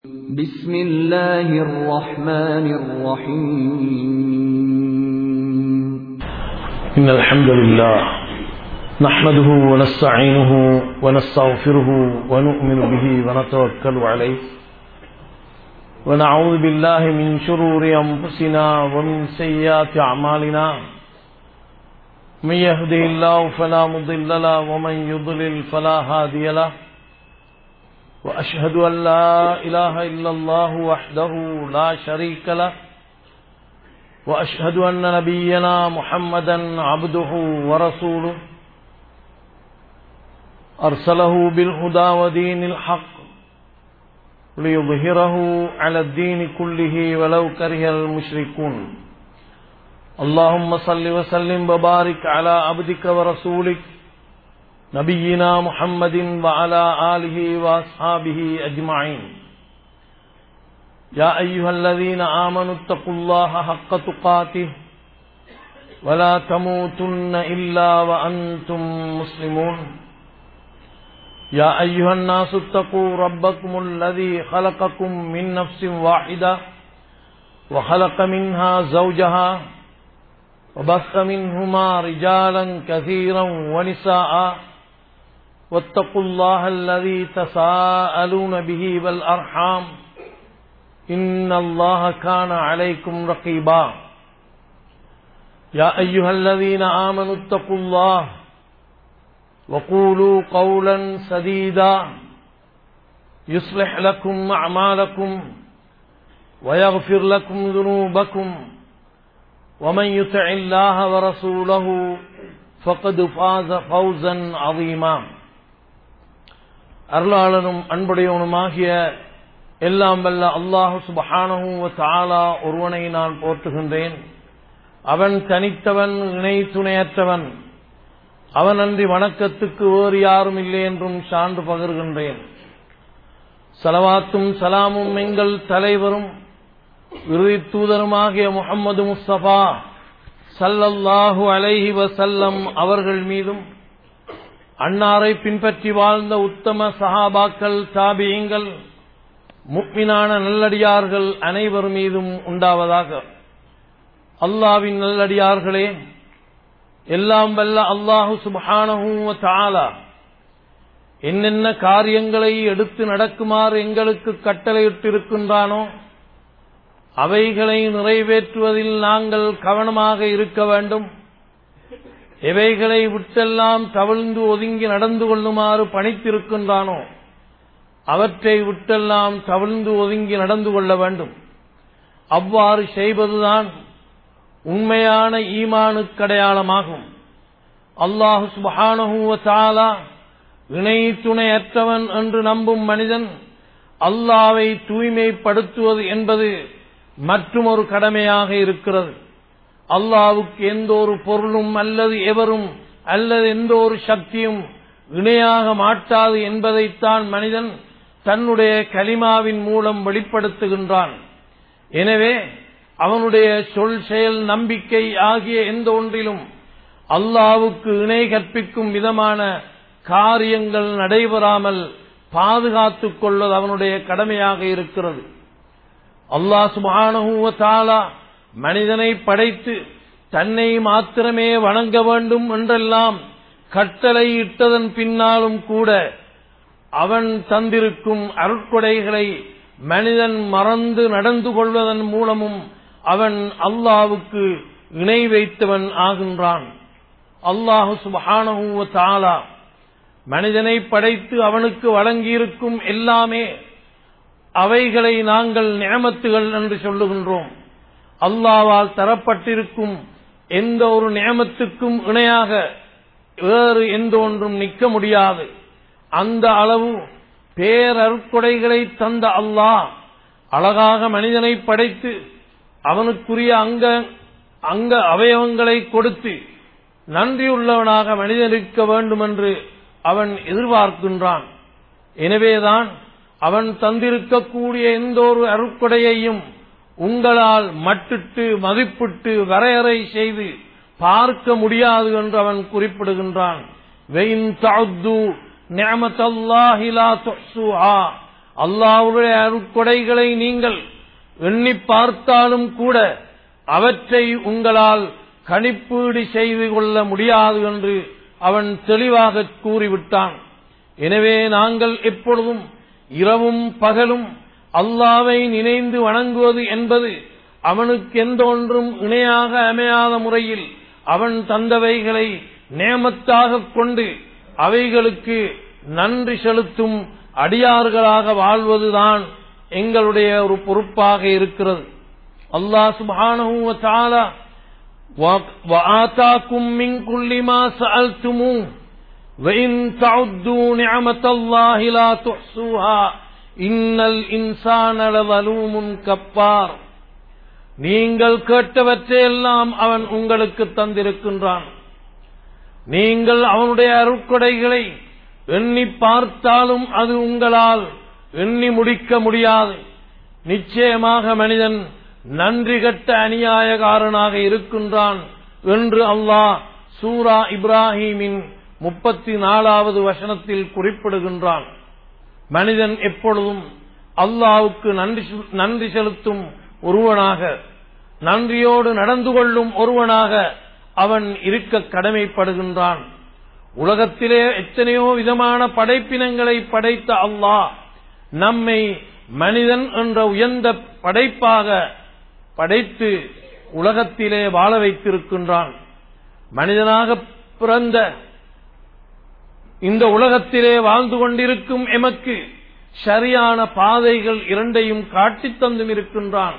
بسم الله الرحمن الرحيم إن الحمد لله نحمده ونستعينه ونستغفره ونؤمن به ونتوكل عليه ونعوذ بالله من شرور أنفسنا ومن سيئات أعمالنا من يهده الله فلا مضل له ومن يضلل فلا هادي له وأشهد أن لا إله إلا الله وحده لا شريك له وأشهد أن نبينا محمدا عبده ورسوله أرسله بالهدى ودين الحق ليظهره على الدين كله ولو كره المشركون اللهم صل وسلم وبارك على عبدك ورسولك نبينا محمد وعلى آله وأصحابه أجمعين يا أيها الذين آمنوا اتقوا الله حق تقاته ولا تموتن إلا وأنتم مسلمون يا أيها الناس اتقوا ربكم الذي خلقكم من نفس واحدة وخلق منها زوجها وبث منهما رجالا كثيرا ونساء واتقوا الله الذي تساءلون به والأرحام إن الله كان عليكم رقيبا يا أيها الذين آمنوا اتقوا الله وقولوا قولا سديدا يصلح لكم أعمالكم ويغفر لكم ذنوبكم ومن يطع الله ورسوله فقد فاز فوزا عظيما அருளாளனும் அன்புடையவனுமாகிய எல்லாம் வல்ல அல்லாஹு சுபஹானஹு தாலா ஒருவனை நான் போற்றுகின்றேன் அவன் தனித்தவன் இணை துணையற்றவன் அவன் அன்றி வணக்கத்துக்கு வேறு யாரும் இல்லை என்றும் சான்று பகர்கின்றேன் சலவாத்தும் சலாமும் எங்கள் தலைவரும் இறுதி தூதருமாகிய முகமது முஸ்தபா சல்லல்லாஹு அலைஹி வசல்லம் அவர்கள் மீதும் அன்னாரை பின்பற்றி வாழ்ந்த உத்தம சஹாபாக்கள் தாபியங்கள் முக்மினான நல்லடியார்கள் அனைவர் மீதும் உண்டாவதாக அல்லாவின் நல்லடியார்களே எல்லாம் வல்ல அல்லாஹு சுபஹானஹூ தாலா என்னென்ன காரியங்களை எடுத்து நடக்குமாறு எங்களுக்கு கட்டளையிட்டிருக்கின்றானோ அவைகளை நிறைவேற்றுவதில் நாங்கள் கவனமாக இருக்க வேண்டும் எவைகளை விட்டெல்லாம் தவிழ்ந்து ஒதுங்கி நடந்து கொள்ளுமாறு பணித்திருக்கின்றானோ அவற்றை விட்டெல்லாம் தவிழ்ந்து ஒதுங்கி நடந்து கொள்ள வேண்டும் அவ்வாறு செய்வதுதான் உண்மையான ஈமானுக்கடையாளமாகும் அல்லாஹு சுபஹானஹூவ தாலா இணை துணையற்றவன் என்று நம்பும் மனிதன் அல்லாவை தூய்மைப்படுத்துவது என்பது மற்றும் ஒரு கடமையாக இருக்கிறது அல்லாவுக்கு எந்த ஒரு பொருளும் அல்லது எவரும் அல்லது எந்த ஒரு சக்தியும் இணையாக மாட்டாது என்பதைத்தான் மனிதன் தன்னுடைய கலிமாவின் மூலம் வெளிப்படுத்துகின்றான் எனவே அவனுடைய சொல் செயல் நம்பிக்கை ஆகிய எந்த ஒன்றிலும் அல்லாவுக்கு இணை கற்பிக்கும் விதமான காரியங்கள் நடைபெறாமல் பாதுகாத்துக் கொள்வது அவனுடைய கடமையாக இருக்கிறது அல்லாஹ் சுபானஹூவ தாலா மனிதனை படைத்து தன்னை மாத்திரமே வணங்க வேண்டும் என்றெல்லாம் கட்டளை இட்டதன் பின்னாலும் கூட அவன் தந்திருக்கும் அருட்கொடைகளை மனிதன் மறந்து நடந்து கொள்வதன் மூலமும் அவன் அல்லாவுக்கு இணை வைத்தவன் ஆகின்றான் அல்லாஹு சுபஹானஹூவ தாலா மனிதனை படைத்து அவனுக்கு வழங்கியிருக்கும் எல்லாமே அவைகளை நாங்கள் நியமத்துகள் என்று சொல்லுகின்றோம் அல்லாவால் தரப்பட்டிருக்கும் எந்த ஒரு நியமத்துக்கும் இணையாக வேறு எந்த ஒன்றும் நிற்க முடியாது அந்த அளவு பேரற்கொடைகளை தந்த அல்லாஹ் அழகாக மனிதனை படைத்து அவனுக்குரிய அங்க அங்க அவயவங்களை கொடுத்து நன்றியுள்ளவனாக மனிதன் இருக்க வேண்டும் என்று அவன் எதிர்பார்க்கின்றான் எனவேதான் அவன் தந்திருக்கக்கூடிய எந்த ஒரு அருட்கொடையையும் உங்களால் மட்டிட்டு மதிப்பிட்டு வரையறை செய்து பார்க்க முடியாது என்று அவன் குறிப்பிடுகின்றான் அல்லாவுடைய அருட்கொடைகளை நீங்கள் எண்ணி பார்த்தாலும் கூட அவற்றை உங்களால் கணிப்பீடு செய்து கொள்ள முடியாது என்று அவன் தெளிவாக கூறிவிட்டான் எனவே நாங்கள் எப்பொழுதும் இரவும் பகலும் அல்லாவை நினைந்து வணங்குவது என்பது அவனுக்கு எந்த ஒன்றும் இணையாக அமையாத முறையில் அவன் தந்தவைகளை நேமத்தாக கொண்டு அவைகளுக்கு நன்றி செலுத்தும் அடியார்களாக வாழ்வதுதான் எங்களுடைய ஒரு பொறுப்பாக இருக்கிறது அல்லாஹ் சுப்ஹானஹு வ தஆலா وآتاكم من كل ما سألتموه وإن تعدوا نعمة الله لا تحصوها إن الإنسان لظلوم كفار நீங்கள் கேட்டவற்றையெல்லாம் அவன் உங்களுக்கு தந்திருக்கின்றான் நீங்கள் அவனுடைய அருட்கொடைகளை எண்ணி பார்த்தாலும் அது உங்களால் எண்ணி முடிக்க முடியாது நிச்சயமாக மனிதன் நன்றி கட்ட அநியாயக்காரனாக இருக்கின்றான் என்று அல்லாஹ் சூரா இப்ராஹீமின் முப்பத்தி நாலாவது வசனத்தில் குறிப்பிடுகின்றான் மனிதன் எப்பொழுதும் அல்லாவுக்கு நன்றி நன்றி செலுத்தும் ஒருவனாக நன்றியோடு நடந்து கொள்ளும் ஒருவனாக அவன் இருக்க கடமைப்படுகின்றான் உலகத்திலே எத்தனையோ விதமான படைப்பினங்களை படைத்த அல்லாஹ் நம்மை மனிதன் என்ற உயர்ந்த படைப்பாக படைத்து உலகத்திலே வாழ வைத்திருக்கின்றான் மனிதனாக பிறந்த இந்த உலகத்திலே வாழ்ந்து கொண்டிருக்கும் எமக்கு சரியான பாதைகள் இரண்டையும் காட்டித் தந்தும் இருக்கின்றான்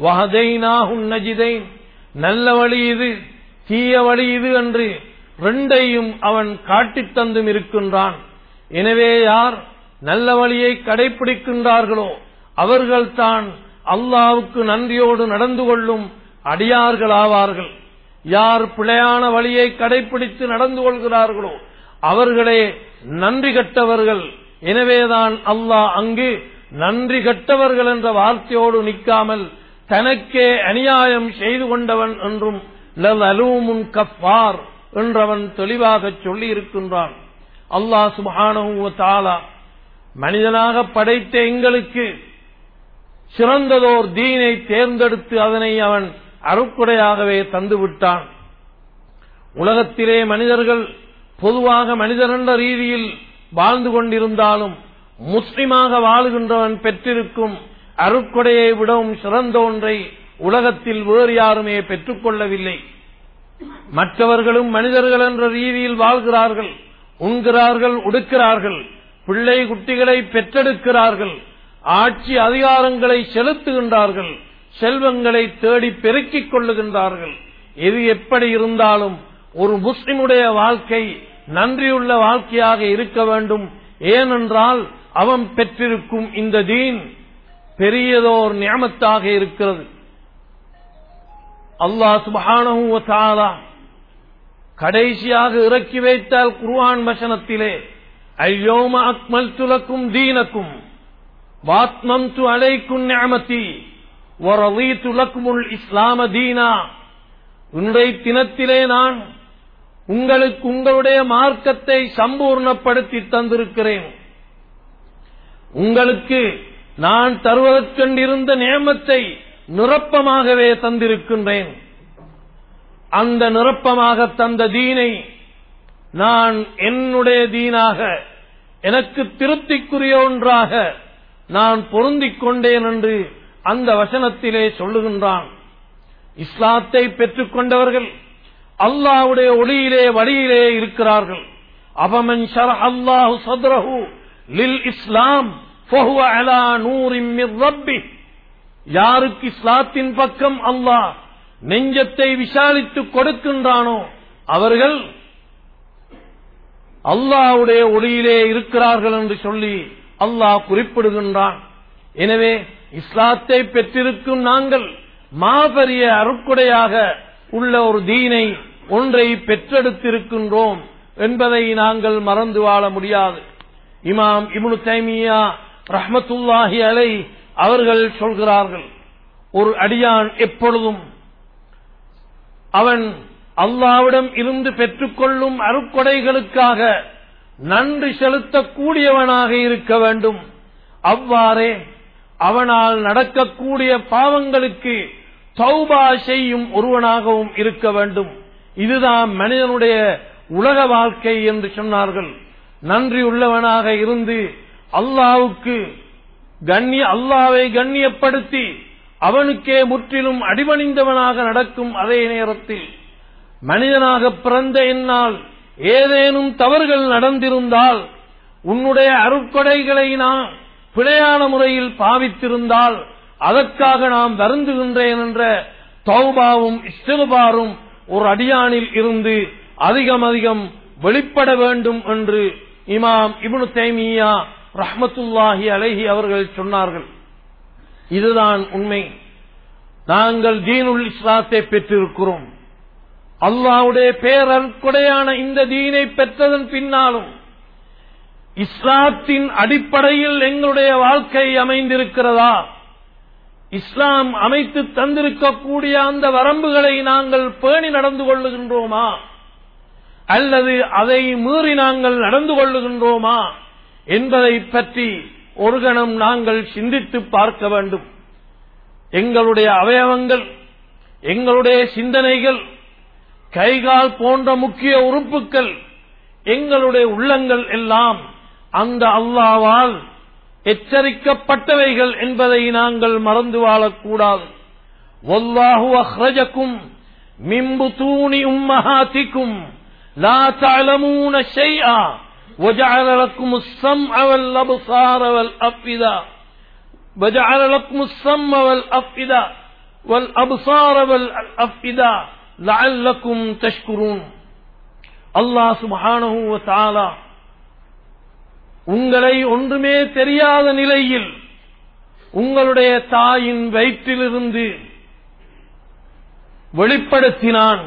நஜிதைன் நல்ல வழி இது தீய வழி இது என்று ரெண்டையும் அவன் காட்டித் தந்தும் இருக்கின்றான் எனவே யார் நல்ல வழியை கடைபிடிக்கின்றார்களோ அவர்கள்தான் அல்லாவுக்கு நன்றியோடு நடந்து கொள்ளும் அடியார்களாவார்கள் யார் பிழையான வழியை கடைபிடித்து நடந்து கொள்கிறார்களோ அவர்களே நன்றி கட்டவர்கள் எனவேதான் அல்லாஹ் அங்கு நன்றி கட்டவர்கள் என்ற வார்த்தையோடு நிற்காமல் தனக்கே அநியாயம் செய்து கொண்டவன் என்றும் லலூமுன் கஃபார் என்றவன் தெளிவாக சொல்லி இருக்கின்றான் அல்லாஹ் சுபானு தாலா மனிதனாக படைத்த எங்களுக்கு சிறந்ததோர் தீனை தேர்ந்தெடுத்து அதனை அவன் அருக்குடையாகவே தந்துவிட்டான் உலகத்திலே மனிதர்கள் பொதுவாக மனிதர் என்ற ரீதியில் வாழ்ந்து கொண்டிருந்தாலும் முஸ்லிமாக வாழுகின்றவன் பெற்றிருக்கும் அருக்கொடையை விடவும் சிறந்த ஒன்றை உலகத்தில் வேறு யாருமே பெற்றுக்கொள்ளவில்லை மற்றவர்களும் மனிதர்கள் என்ற ரீதியில் வாழ்கிறார்கள் உண்கிறார்கள் உடுக்கிறார்கள் பிள்ளை குட்டிகளை பெற்றெடுக்கிறார்கள் ஆட்சி அதிகாரங்களை செலுத்துகின்றார்கள் செல்வங்களை தேடி பெருக்கிக் கொள்ளுகின்றார்கள் எது எப்படி இருந்தாலும் ஒரு முஸ்லிமுடைய வாழ்க்கை நன்றியுள்ள வாழ்க்கையாக இருக்க வேண்டும் ஏனென்றால் அவன் பெற்றிருக்கும் இந்த தீன் பெரியதோர் நியமத்தாக இருக்கிறது அல்லாஹ் சுபஹானஹு வ தஆலா கடைசியாக இறக்கி வைத்தால் குர்ஆன் வசனத்திலே அல்யோம அக்மல்து லக்கும் தீனக்கும் வாத்மம்து அலைக்கும் நிஅமதி வரதீது லக்குமுல் இஸ்லாம தீனா இன்றைய தினத்திலே நான் உங்களுக்கு உங்களுடைய மார்க்கத்தை சம்பூர்ணப்படுத்தி தந்திருக்கிறேன் உங்களுக்கு நான் தருவதற்கென்றிருந்த நியமத்தை நிரப்பமாகவே தந்திருக்கின்றேன் அந்த நிரப்பமாக தந்த தீனை நான் என்னுடைய தீனாக எனக்கு திருப்திக்குரிய ஒன்றாக நான் பொருந்திக் கொண்டேன் என்று அந்த வசனத்திலே சொல்லுகின்றான் இஸ்லாத்தை பெற்றுக் கொண்டவர்கள் அல்லாவுடைய ஒளியிலே வழியிலே இருக்கிறார்கள் அவமன் ஷர அல்லாஹு சத்ரஹு லில் இஸ்லாம் ஃபஹுவ அலா நூரின் மிர் ரப்பி யாருக்கு இஸ்லாத்தின் பக்கம் அல்லாஹ் நெஞ்சத்தை விசாலித்து கொடுக்கின்றானோ அவர்கள் அல்லாவுடைய ஒளியிலே இருக்கிறார்கள் என்று சொல்லி அல்லாஹ் குறிப்பிடுகின்றான் எனவே இஸ்லாத்தை பெற்றிருக்கும் நாங்கள் மாபெரிய அருக்குடையாக உள்ள ஒரு தீனை ஒன்றை பெற்றெடுத்திருக்கின்றோம் என்பதை நாங்கள் மறந்து வாழ முடியாது இமாம் இப்னு தைமியா ரஹ்மத்துல்லாஹி அலை அவர்கள் சொல்கிறார்கள் ஒரு அடியான் எப்பொழுதும் அவன் அல்லாவிடம் இருந்து பெற்றுக்கொள்ளும் அருக்கொடைகளுக்காக நன்றி செலுத்தக்கூடியவனாக இருக்க வேண்டும் அவ்வாறே அவனால் நடக்கக்கூடிய பாவங்களுக்கு தௌபா செய்யும் ஒருவனாகவும் இருக்க வேண்டும் இதுதான் மனிதனுடைய உலக வாழ்க்கை என்று சொன்னார்கள் நன்றி உள்ளவனாக இருந்து அல்லாவுக்கு கண்ணிய அல்லாவை கண்ணியப்படுத்தி அவனுக்கே முற்றிலும் அடிபணிந்தவனாக நடக்கும் அதே நேரத்தில் மனிதனாக பிறந்த என்னால் ஏதேனும் தவறுகள் நடந்திருந்தால் உன்னுடைய அருட்கொடைகளை நான் பிழையான முறையில் பாவித்திருந்தால் அதற்காக நாம் வருந்துகின்றேன் என்ற தௌபாவும் இஸ்திருபாரும் ஒரு அடியானில் இருந்து அதிகம் அதிகம் வெளிப்பட வேண்டும் என்று இமாம் இப்னு தைமியா ரஹ்மத்துல்லாஹி அலைஹி அவர்கள் சொன்னார்கள் இதுதான் உண்மை நாங்கள் தீனுல் இஸ்லாத்தை பெற்றிருக்கிறோம் அல்லாவுடைய பேரற்கொடையான இந்த தீனை பெற்றதன் பின்னாலும் இஸ்லாத்தின் அடிப்படையில் எங்களுடைய வாழ்க்கை அமைந்திருக்கிறதா இஸ்லாம் அமைத்து தந்திருக்கக்கூடிய அந்த வரம்புகளை நாங்கள் பேணி நடந்து கொள்ளுகின்றோமா அல்லது அதை மீறி நாங்கள் நடந்து கொள்ளுகின்றோமா என்பதை பற்றி ஒரு கணம் நாங்கள் சிந்தித்து பார்க்க வேண்டும் எங்களுடைய அவயவங்கள் எங்களுடைய சிந்தனைகள் கைகால் போன்ற முக்கிய உறுப்புகள் எங்களுடைய உள்ளங்கள் எல்லாம் அந்த அல்லாவால் எச்சரிக்கப்பட்டவைகள் என்பதை நாங்கள் மறந்து வாழக்கூடாது வல்லாஹு அஹ்ரஜக்கும் மிம்பு தூணி உம்மஹாத்திக்கும் லா தஅலமூன ஷைஆ وجعل لكم السمع والأبصار والأفئدة وجعل لكم السمع والأفئدة والأبصار والأفئدة لعلكم تشكرون الله سبحانه وتعالى உங்களை ஒன்றுமே தெரியாத நிலையில் உங்களுடைய தாயின் வயிற்றிலிருந்து வெளிப்படுத்தினான்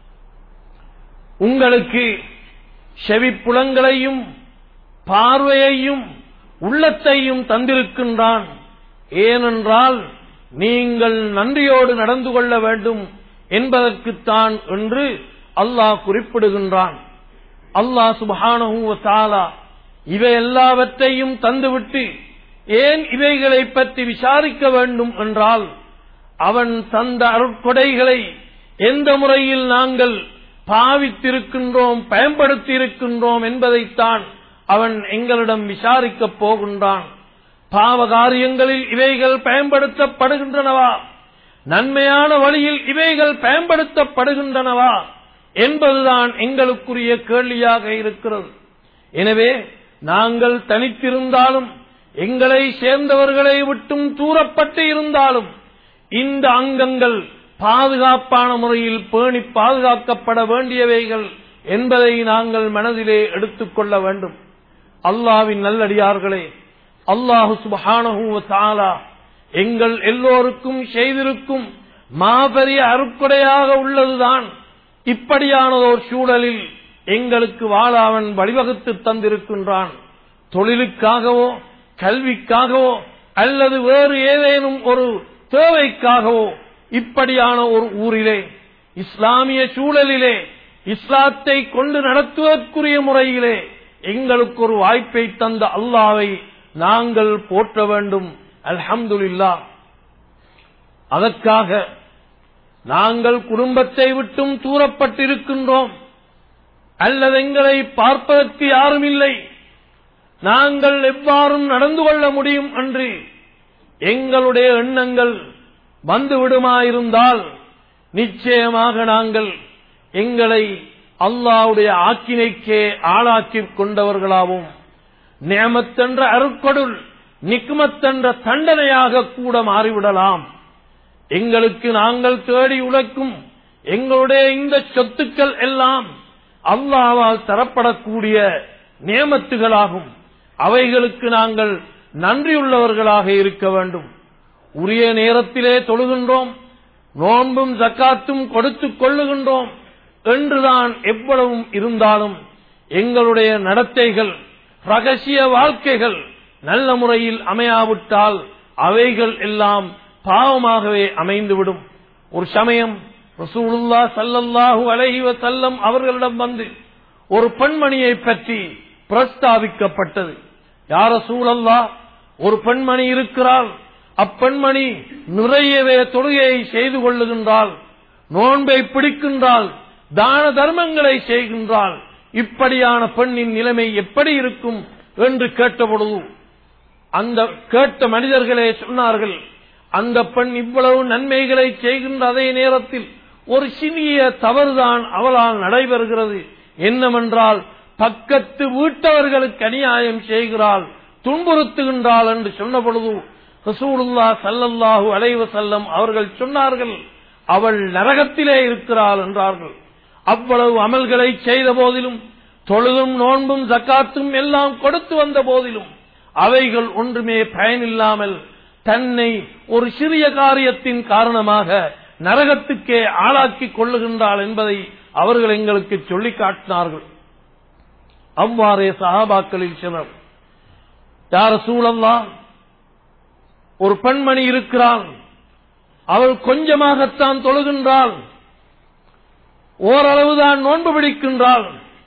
உங்களுக்கு செவிப்புலங்களையும் பார்வையையும் உள்ளத்தையும் தந்திருக்கின்றான் ஏனென்றால் நீங்கள் நன்றியோடு நடந்து கொள்ள வேண்டும் என்பதற்குத்தான் என்று அல்லாஹ் குறிப்பிடுகின்றான் அல்லாஹ் சுபஹானஹு தாலா இவை எல்லாவற்றையும் தந்துவிட்டு ஏன் இவைகளை பற்றி விசாரிக்க வேண்டும் என்றால் அவன் தந்த அருட்கொடைகளை எந்த முறையில் நாங்கள் பாவித்திருக்கின்றோம் பயன்படுத்தி இருக்கின்றோம் என்பதைத்தான் அவன் எங்களிடம் விசாரிக்கப் போகின்றான் பாவ காரியங்களில் இவைகள் பயன்படுத்தப்படுகின்றனவா நன்மையான வழியில் இவைகள் பயன்படுத்தப்படுகின்றனவா என்பதுதான் எங்களுக்குரிய கேள்வியாக இருக்கிறது எனவே நாங்கள் தனித்திருந்தாலும் எங்களை சேர்ந்தவர்களை விட்டும் தூரப்பட்டு இருந்தாலும் இந்த அங்கங்கள் பாதுகாப்பான முறையில் பேணி பாதுகாக்கப்பட வேண்டியவைகள் என்பதை நாங்கள் மனதிலே எடுத்துக்கொள்ள வேண்டும் அல்லாவின் நல்லடியார்களே அல்லாஹு சுபஹானஹு தாலா எங்கள் எல்லோருக்கும் செய்திருக்கும் மாபெரிய அருக்குடையாக உள்ளதுதான் இப்படியானதோர் சூழலில் எங்களுக்கு வாழ அவன் வழிவகுத்து தந்திருக்கின்றான் தொழிலுக்காகவோ கல்விக்காகவோ அல்லது வேறு ஏதேனும் ஒரு தேவைக்காகவோ இப்படியான ஒரு ஊரிலே இஸ்லாமிய சூழலிலே இஸ்லாத்தை கொண்டு நடத்துவதற்குரிய முறையிலே எங்களுக்கு ஒரு வாய்ப்பை தந்த அல்லாவை நாங்கள் போற்ற வேண்டும் அல்ஹம்துலில்லா அதற்காக நாங்கள் குடும்பத்தை விட்டும் தூரப்பட்டிருக்கின்றோம் அல்லது எங்களை பார்ப்பதற்கு யாரும் இல்லை நாங்கள் எவ்வாறும் நடந்து கொள்ள முடியும் என்று எங்களுடைய எண்ணங்கள் வந்துவிடுமாயிருந்தால் நிச்சயமாக நாங்கள் எங்களை அல்லாவுடைய ஆக்கினைக்கே ஆளாக்கிக் கொண்டவர்களாவும் நியமத்தென்ற அருட்கொடுள் நிக்மத்தென்ற தண்டனையாக கூட மாறிவிடலாம் எங்களுக்கு நாங்கள் தேடி உழைக்கும் எங்களுடைய இந்த சொத்துக்கள் எல்லாம் அல்லாவால் தரப்படக்கூடிய நியமத்துகளாகும் அவைகளுக்கு நாங்கள் நன்றியுள்ளவர்களாக இருக்க வேண்டும் உரிய நேரத்திலே தொழுகின்றோம் நோன்பும் ஜக்காத்தும் கொடுத்துக் கொள்ளுகின்றோம் என்றுதான் எவ்வளவும் இருந்தாலும் எங்களுடைய நடத்தைகள் ரகசிய வாழ்க்கைகள் நல்ல முறையில் அமையாவிட்டால் அவைகள் எல்லாம் பாவமாகவே அமைந்துவிடும் ஒரு சமயம் ரசூலுல்லா சல்லல்லாஹு அலைஹி வஸல்லம் அவர்களிடம் வந்து ஒரு பெண்மணியை பற்றி பிரஸ்தாபிக்கப்பட்டது யார சூழல்லா ஒரு பெண்மணி இருக்கிறாள் அப்பெண்மணி நிறையவே தொழுகையை செய்து கொள்ளுகின்றாள் நோன்பை பிடிக்கின்றாள் தான தர்மங்களை செய்கின்றாள் இப்படியான பெண்ணின் நிலைமை எப்படி இருக்கும் என்று கேட்டபொழுது அந்த கேட்ட மனிதர்களே சொன்னார்கள் அந்த பெண் இவ்வளவு நன்மைகளை செய்கின்ற அதே நேரத்தில் ஒரு சிறிய தவறுதான் அவளால் நடைபெறுகிறது என்னவென்றால் பக்கத்து வீட்டவர்களுக்கு அநியாயம் செய்கிறாள் துன்புறுத்துகின்றாள் என்று சொன்ன பொழுது ரசூலுல்லா சல்லல்லாஹு அலைவ செல்லம் அவர்கள் சொன்னார்கள் அவள் நரகத்திலே இருக்கிறாள் என்றார்கள் அவ்வளவு அமல்களை செய்த போதிலும் தொழுதும் நோன்பும் ஜக்காத்தும் எல்லாம் கொடுத்து வந்த போதிலும் அவைகள் ஒன்றுமே பயனில்லாமல் தன்னை ஒரு சிறிய காரியத்தின் காரணமாக நரகத்துக்கே ஆளாக்கிக் கொள்ளுகின்றாள் என்பதை அவர்கள் எங்களுக்கு சொல்லிக் காட்டினார்கள் அவ்வாறே சஹாபாக்களில் சிலர் யார சூழல்லா ஒரு பெண்மணி இருக்கிறாள் அவள் கொஞ்சமாகத்தான் தொழுகின்றாள் ஓரளவுதான் நோன்பு பிடிக்கின்றாள்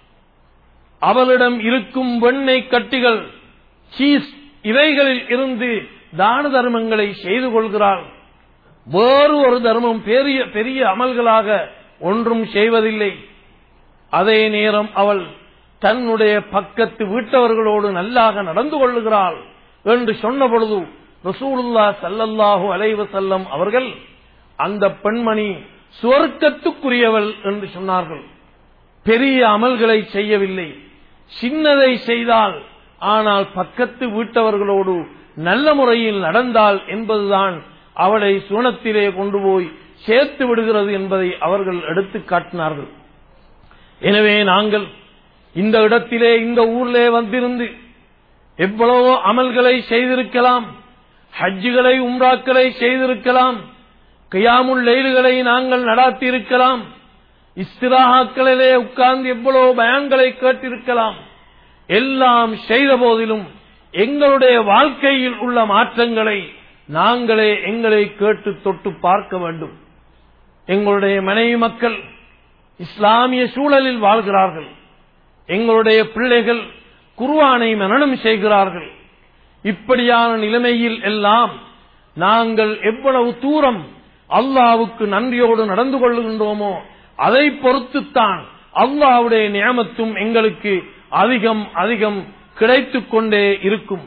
அவளிடம் இருக்கும் வெண்ணெய் கட்டிகள் சீஸ் இவைகளில் இருந்து தான தர்மங்களை செய்து கொள்கிறாள் வேறு ஒரு தர்மம் பெரிய பெரிய அமல்களாக ஒன்றும் செய்வதில்லை அதே நேரம் அவள் தன்னுடைய பக்கத்து வீட்டவர்களோடு நல்லாக நடந்து கொள்ளுகிறாள் என்று சொன்ன பொழுது ரசூலுல்லா சல்லல்லாஹு அலைவ செல்லம் அவர்கள் அந்த பெண்மணி சுவர்க்கத்துக்குரியவள் என்று சொன்னார்கள் பெரிய அமல்களை செய்யவில்லை சின்னதை செய்தால் ஆனால் பக்கத்து வீட்டவர்களோடு நல்ல முறையில் நடந்தால் என்பதுதான் அவளை சுவனத்திலே கொண்டு போய் சேர்த்து விடுகிறது என்பதை அவர்கள் எடுத்து காட்டினார்கள் எனவே நாங்கள் இந்த இடத்திலே இந்த ஊரிலே வந்திருந்து எவ்வளவோ அமல்களை செய்திருக்கலாம் ஹஜ்ஜுகளை உம்ராக்களை செய்திருக்கலாம் கியாமுல் லைல்களை நாங்கள் நடாத்தி இருக்கலாம் இஸ்திராஹாக்களிலே உட்கார்ந்து எவ்வளவு பயான்களை கேட்டிருக்கலாம் எல்லாம் செய்த போதிலும் எங்களுடைய வாழ்க்கையில் உள்ள மாற்றங்களை நாங்களே எங்களை கேட்டு தொட்டு பார்க்க வேண்டும் எங்களுடைய மனைவி மக்கள் இஸ்லாமிய சூழலில் வாழ்கிறார்கள் எங்களுடைய பிள்ளைகள் குர்வானை மனனம் செய்கிறார்கள் இப்படியான நிலைமையில் எல்லாம் நாங்கள் எவ்வளவு தூரம் அல்லாவுக்கு நன்றியோடு நடந்து கொள்ளுகின்றோமோ அதை பொறுத்துத்தான் அல்லாவுடைய நியமத்தும் எங்களுக்கு அதிகம் அதிகம் கிடைத்துக் கொண்டே இருக்கும்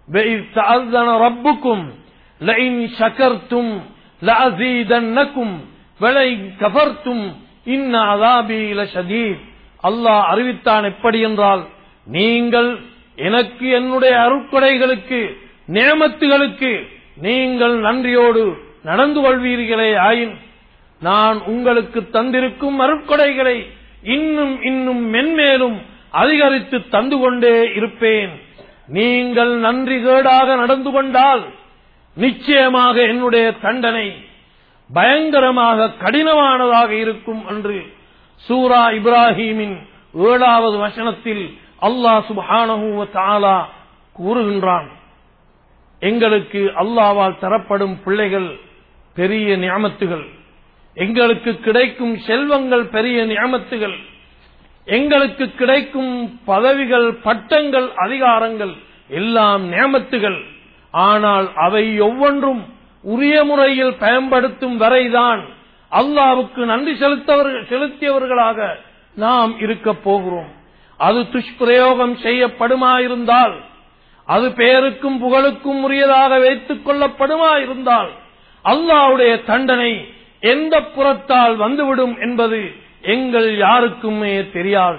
ரப்புக்கும் லஇன் ஷகர்த்தும் லஅசீதன்னக்கும் வலை கஃபர்த்தும் இன்ன அதாபி லஷதீத் அல்லாஹ் அறிவித்தான் எப்படி என்றால் நீங்கள் எனக்கு என்னுடைய அருட்கொடைகளுக்கு நேமத்துகளுக்கு நீங்கள் நன்றியோடு நடந்து கொள்வீர்களே ஆயின் நான் உங்களுக்கு தந்திருக்கும் அருட்கொடைகளை இன்னும் இன்னும் மென்மேலும் அதிகரித்து தந்து கொண்டே இருப்பேன் நீங்கள் நன்றி கேடாக நடந்து கொண்டால் நிச்சயமாக என்னுடைய தண்டனை பயங்கரமாக கடினமானதாக இருக்கும் என்று சூரா இப்ராஹீமின் ஏழாவது வசனத்தில் அல்லாஹ் சுபானஹூ தாலா கூறுகின்றான் எங்களுக்கு அல்லாவால் தரப்படும் பிள்ளைகள் பெரிய நியமத்துகள் எங்களுக்கு கிடைக்கும் செல்வங்கள் பெரிய நியமத்துகள் எங்களுக்கு கிடைக்கும் பதவிகள் பட்டங்கள் அதிகாரங்கள் எல்லாம் நியமத்துகள் ஆனால் அவை ஒவ்வொன்றும் உரிய முறையில் பயன்படுத்தும் வரைதான் அல்லாவுக்கு நன்றி செலுத்தவர்கள் செலுத்தியவர்களாக நாம் இருக்க போகிறோம் அது துஷ்பிரயோகம் செய்யப்படுமாயிருந்தால் அது பெயருக்கும் புகழுக்கும் உரியதாக வைத்துக் கொள்ளப்படுமாயிருந்தால் அல்லாவுடைய தண்டனை எந்த புறத்தால் வந்துவிடும் என்பது எங்கள் யாருக்குமே தெரியாது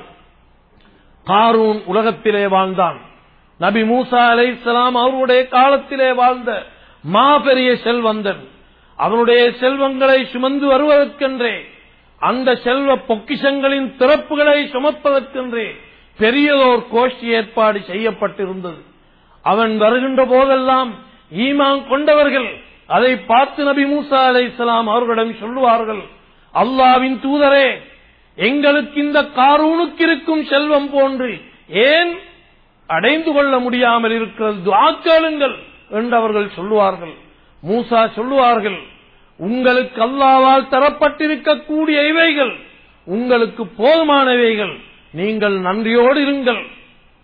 காரூன் உலகத்திலே வாழ்ந்தான் நபி மூசா அலை இஸ்லாம் அவருடைய காலத்திலே வாழ்ந்த மாபெரிய செல்வந்தன் அவனுடைய செல்வங்களை சுமந்து வருவதற்கென்றே அந்த செல்வ பொக்கிஷங்களின் திறப்புகளை சுமப்பதற்கென்றே பெரியதோர் கோஷ்டி ஏற்பாடு செய்யப்பட்டிருந்தது அவன் வருகின்ற போதெல்லாம் ஈமான் கொண்டவர்கள் அதை பார்த்து நபி மூசா அலை இஸ்லாம் அவர்களிடம் சொல்லுவார்கள் அல்லாவின் தூதரே எங்களுக்கு இந்த காரூனுக்கு இருக்கும் செல்வம் போன்று ஏன் அடைந்து கொள்ள முடியாமல் இருக்கிறது துவாக்கேளுங்கள் என்று அவர்கள் சொல்லுவார்கள் மூசா சொல்லுவார்கள் உங்களுக்கு அல்லாவால் தரப்பட்டிருக்கக்கூடிய இவைகள் உங்களுக்கு போதுமானவைகள் நீங்கள் நன்றியோடு இருங்கள்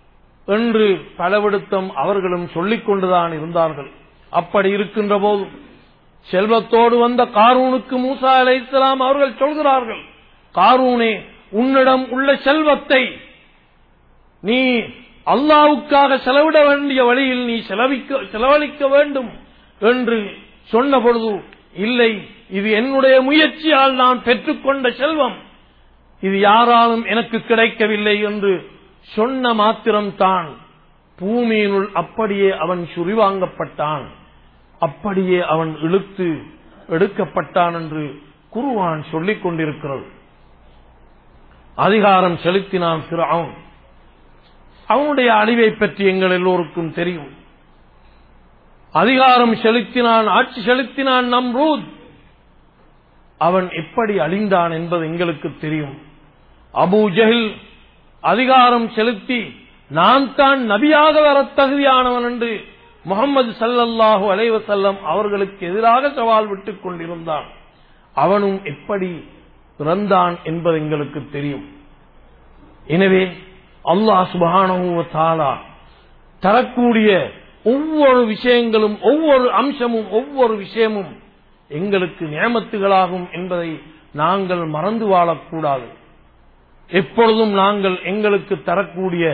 என்று பலவிடுத்தம் அவர்களும் சொல்லிக் கொண்டுதான் இருந்தார்கள் அப்படி இருக்கின்ற போது செல்வத்தோடு வந்த காரூனுக்கு மூசா அலை இஸ்லாம் அவர்கள் சொல்கிறார்கள் காரூனே உன்னிடம் உள்ள செல்வத்தை நீ அல்லாவுக்காக செலவிட வேண்டிய வழியில் நீ செலவிக்க செலவழிக்க வேண்டும் என்று சொன்ன பொழுது இல்லை இது என்னுடைய முயற்சியால் நான் பெற்றுக்கொண்ட செல்வம் இது யாராலும் எனக்கு கிடைக்கவில்லை என்று சொன்ன மாத்திரம்தான் பூமியினுள் அப்படியே அவன் சுரிவாங்கப்பட்டான் அப்படியே அவன் இழுத்து எடுக்கப்பட்டான் என்று குருவான் சொல்லிக் கொண்டிருக்கிறது அதிகாரம் செலுத்தினான் அவன் அவனுடைய அழிவை பற்றி எங்கள் எல்லோருக்கும் தெரியும் அதிகாரம் செலுத்தினான் ஆட்சி செலுத்தினான் நம்ரூத் அவன் எப்படி அழிந்தான் என்பது எங்களுக்கு தெரியும் அபூ ஜஹில் அதிகாரம் செலுத்தி நான் தான் நபியாக வர தகுதியானவன் என்று முகமது சல்லல்லாஹு அலைவசல்லம் அவர்களுக்கு எதிராக சவால் விட்டுக் கொண்டிருந்தான் அவனும் எப்படி பிறந்தான் என்பது எங்களுக்கு தெரியும் எனவே அல்லாஹ் சுபஹானஹு தாலா தரக்கூடிய ஒவ்வொரு விஷயங்களும் ஒவ்வொரு அம்சமும் ஒவ்வொரு விஷயமும் எங்களுக்கு நியமத்துகளாகும் என்பதை நாங்கள் மறந்து வாழக்கூடாது எப்பொழுதும் நாங்கள் எங்களுக்கு தரக்கூடிய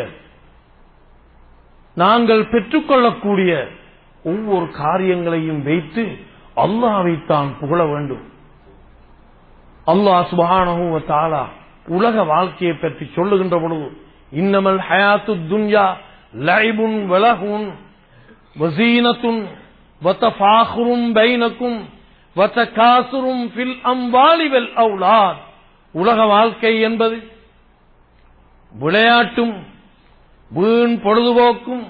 நாங்கள் பெற்றுக்கொள்ளக்கூடிய ஒவ்வொரு காரியங்களையும் வைத்து அல்லாவைத்தான் புகழ வேண்டும் அல்லாஹ் சுபஹானஹு தாலா உலக வாழ்க்கையை பற்றி சொல்லுகின்ற பொழுது இன்னமல் ஹயாத்து துன்யா லைபுன் வலகுன் வசீனத்துன் வத்தஃபாஹுரும் பைனக்கும் வத்தகாசுரும் ஃபில் அம்வாலி வெல் அவுலாத் உலக வாழ்க்கை என்பது விளையாட்டும் வீண் பொழுதுபோக்கும்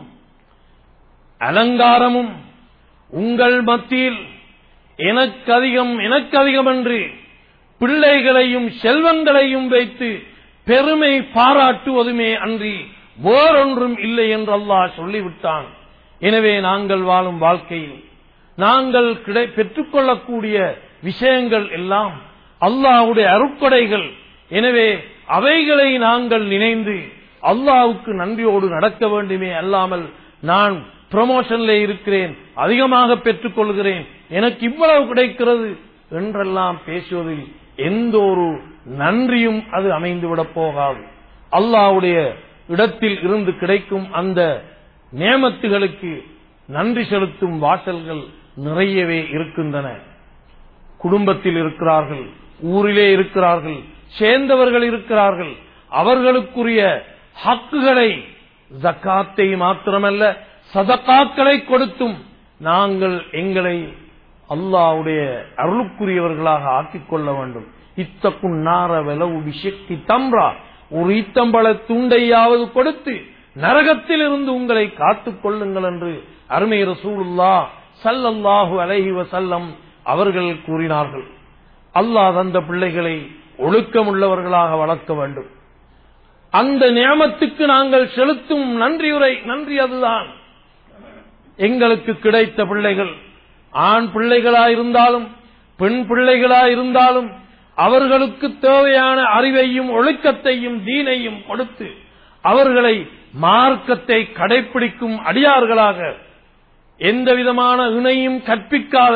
அலங்காரமும் உங்கள் மத்தியில் எனக்கு அதிகம் எனக்கு அதிகம் என்று பிள்ளைகளையும் செல்வங்களையும் வைத்து பெருமை பாராட்டுவதுமே அன்றி வேறொன்றும் இல்லை என்று அல்லாஹ் சொல்லிவிட்டான் எனவே நாங்கள் வாழும் வாழ்க்கையில் நாங்கள் கிடை பெற்றுக்கொள்ளக்கூடிய விஷயங்கள் எல்லாம் அல்லாஹ்வுடைய அருட்கொடைகள் எனவே அவைகளை நாங்கள் நினைந்து அல்லாஹ்வுக்கு நன்றியோடு நடக்க வேண்டுமே அல்லாமல் நான் ப்ரமோஷன்ல இருக்கிறேன் அதிகமாக பெற்றுக் கொள்கிறேன் எனக்கு இவ்வளவு கிடைக்கிறது என்றெல்லாம் பேசுவதில் எந்த ஒரு நன்றியும் அது அமைந்துவிடப் போகாது அல்லாஹ்வுடைய இடத்தில் இருந்து கிடைக்கும் அந்த நியமத்துகளுக்கு நன்றி செலுத்தும் வாசல்கள் நிறையவே இருக்கின்றன குடும்பத்தில் இருக்கிறார்கள் ஊரிலே இருக்கிறார்கள் சேர்ந்தவர்கள் இருக்கிறார்கள் அவர்களுக்குரிய ஹக்குகளை ஜக்காத்தை மாத்திரமல்ல சதக்காக்களை கொடுத்தும் நாங்கள் எங்களை அல்லாவுடைய அருளுக்குரியவர்களாக ஆக்கிக் கொள்ள வேண்டும் இத்தக்கும் நார விளவு விஷக்தி தம்ரா ஒரு ஈத்தம்பள துண்டையாவது கொடுத்து நரகத்தில் இருந்து உங்களை காத்துக் கொள்ளுங்கள் என்று அருமை ரசூலுல்லா சல்லல்லாஹு அலைஹி வசல்லம் அவர்கள் கூறினார்கள் அல்லாஹ் தந்த பிள்ளைகளை ஒழுக்கமுள்ளவர்களாக வளர்க்க வேண்டும் அந்த நியமத்துக்கு நாங்கள் செலுத்தும் நன்றியுரை நன்றி அதுதான் எங்களுக்கு கிடைத்த பிள்ளைகள் ஆண் பிள்ளைகளாயிருந்தாலும் பெண் பிள்ளைகளாயிருந்தாலும் அவர்களுக்கு தேவையான அறிவையும் ஒழுக்கத்தையும் தீனையும் கொடுத்து அவர்களை மார்க்கத்தை கடைபிடிக்கும் அடியார்களாக எந்த விதமான இணையும் கற்பிக்காத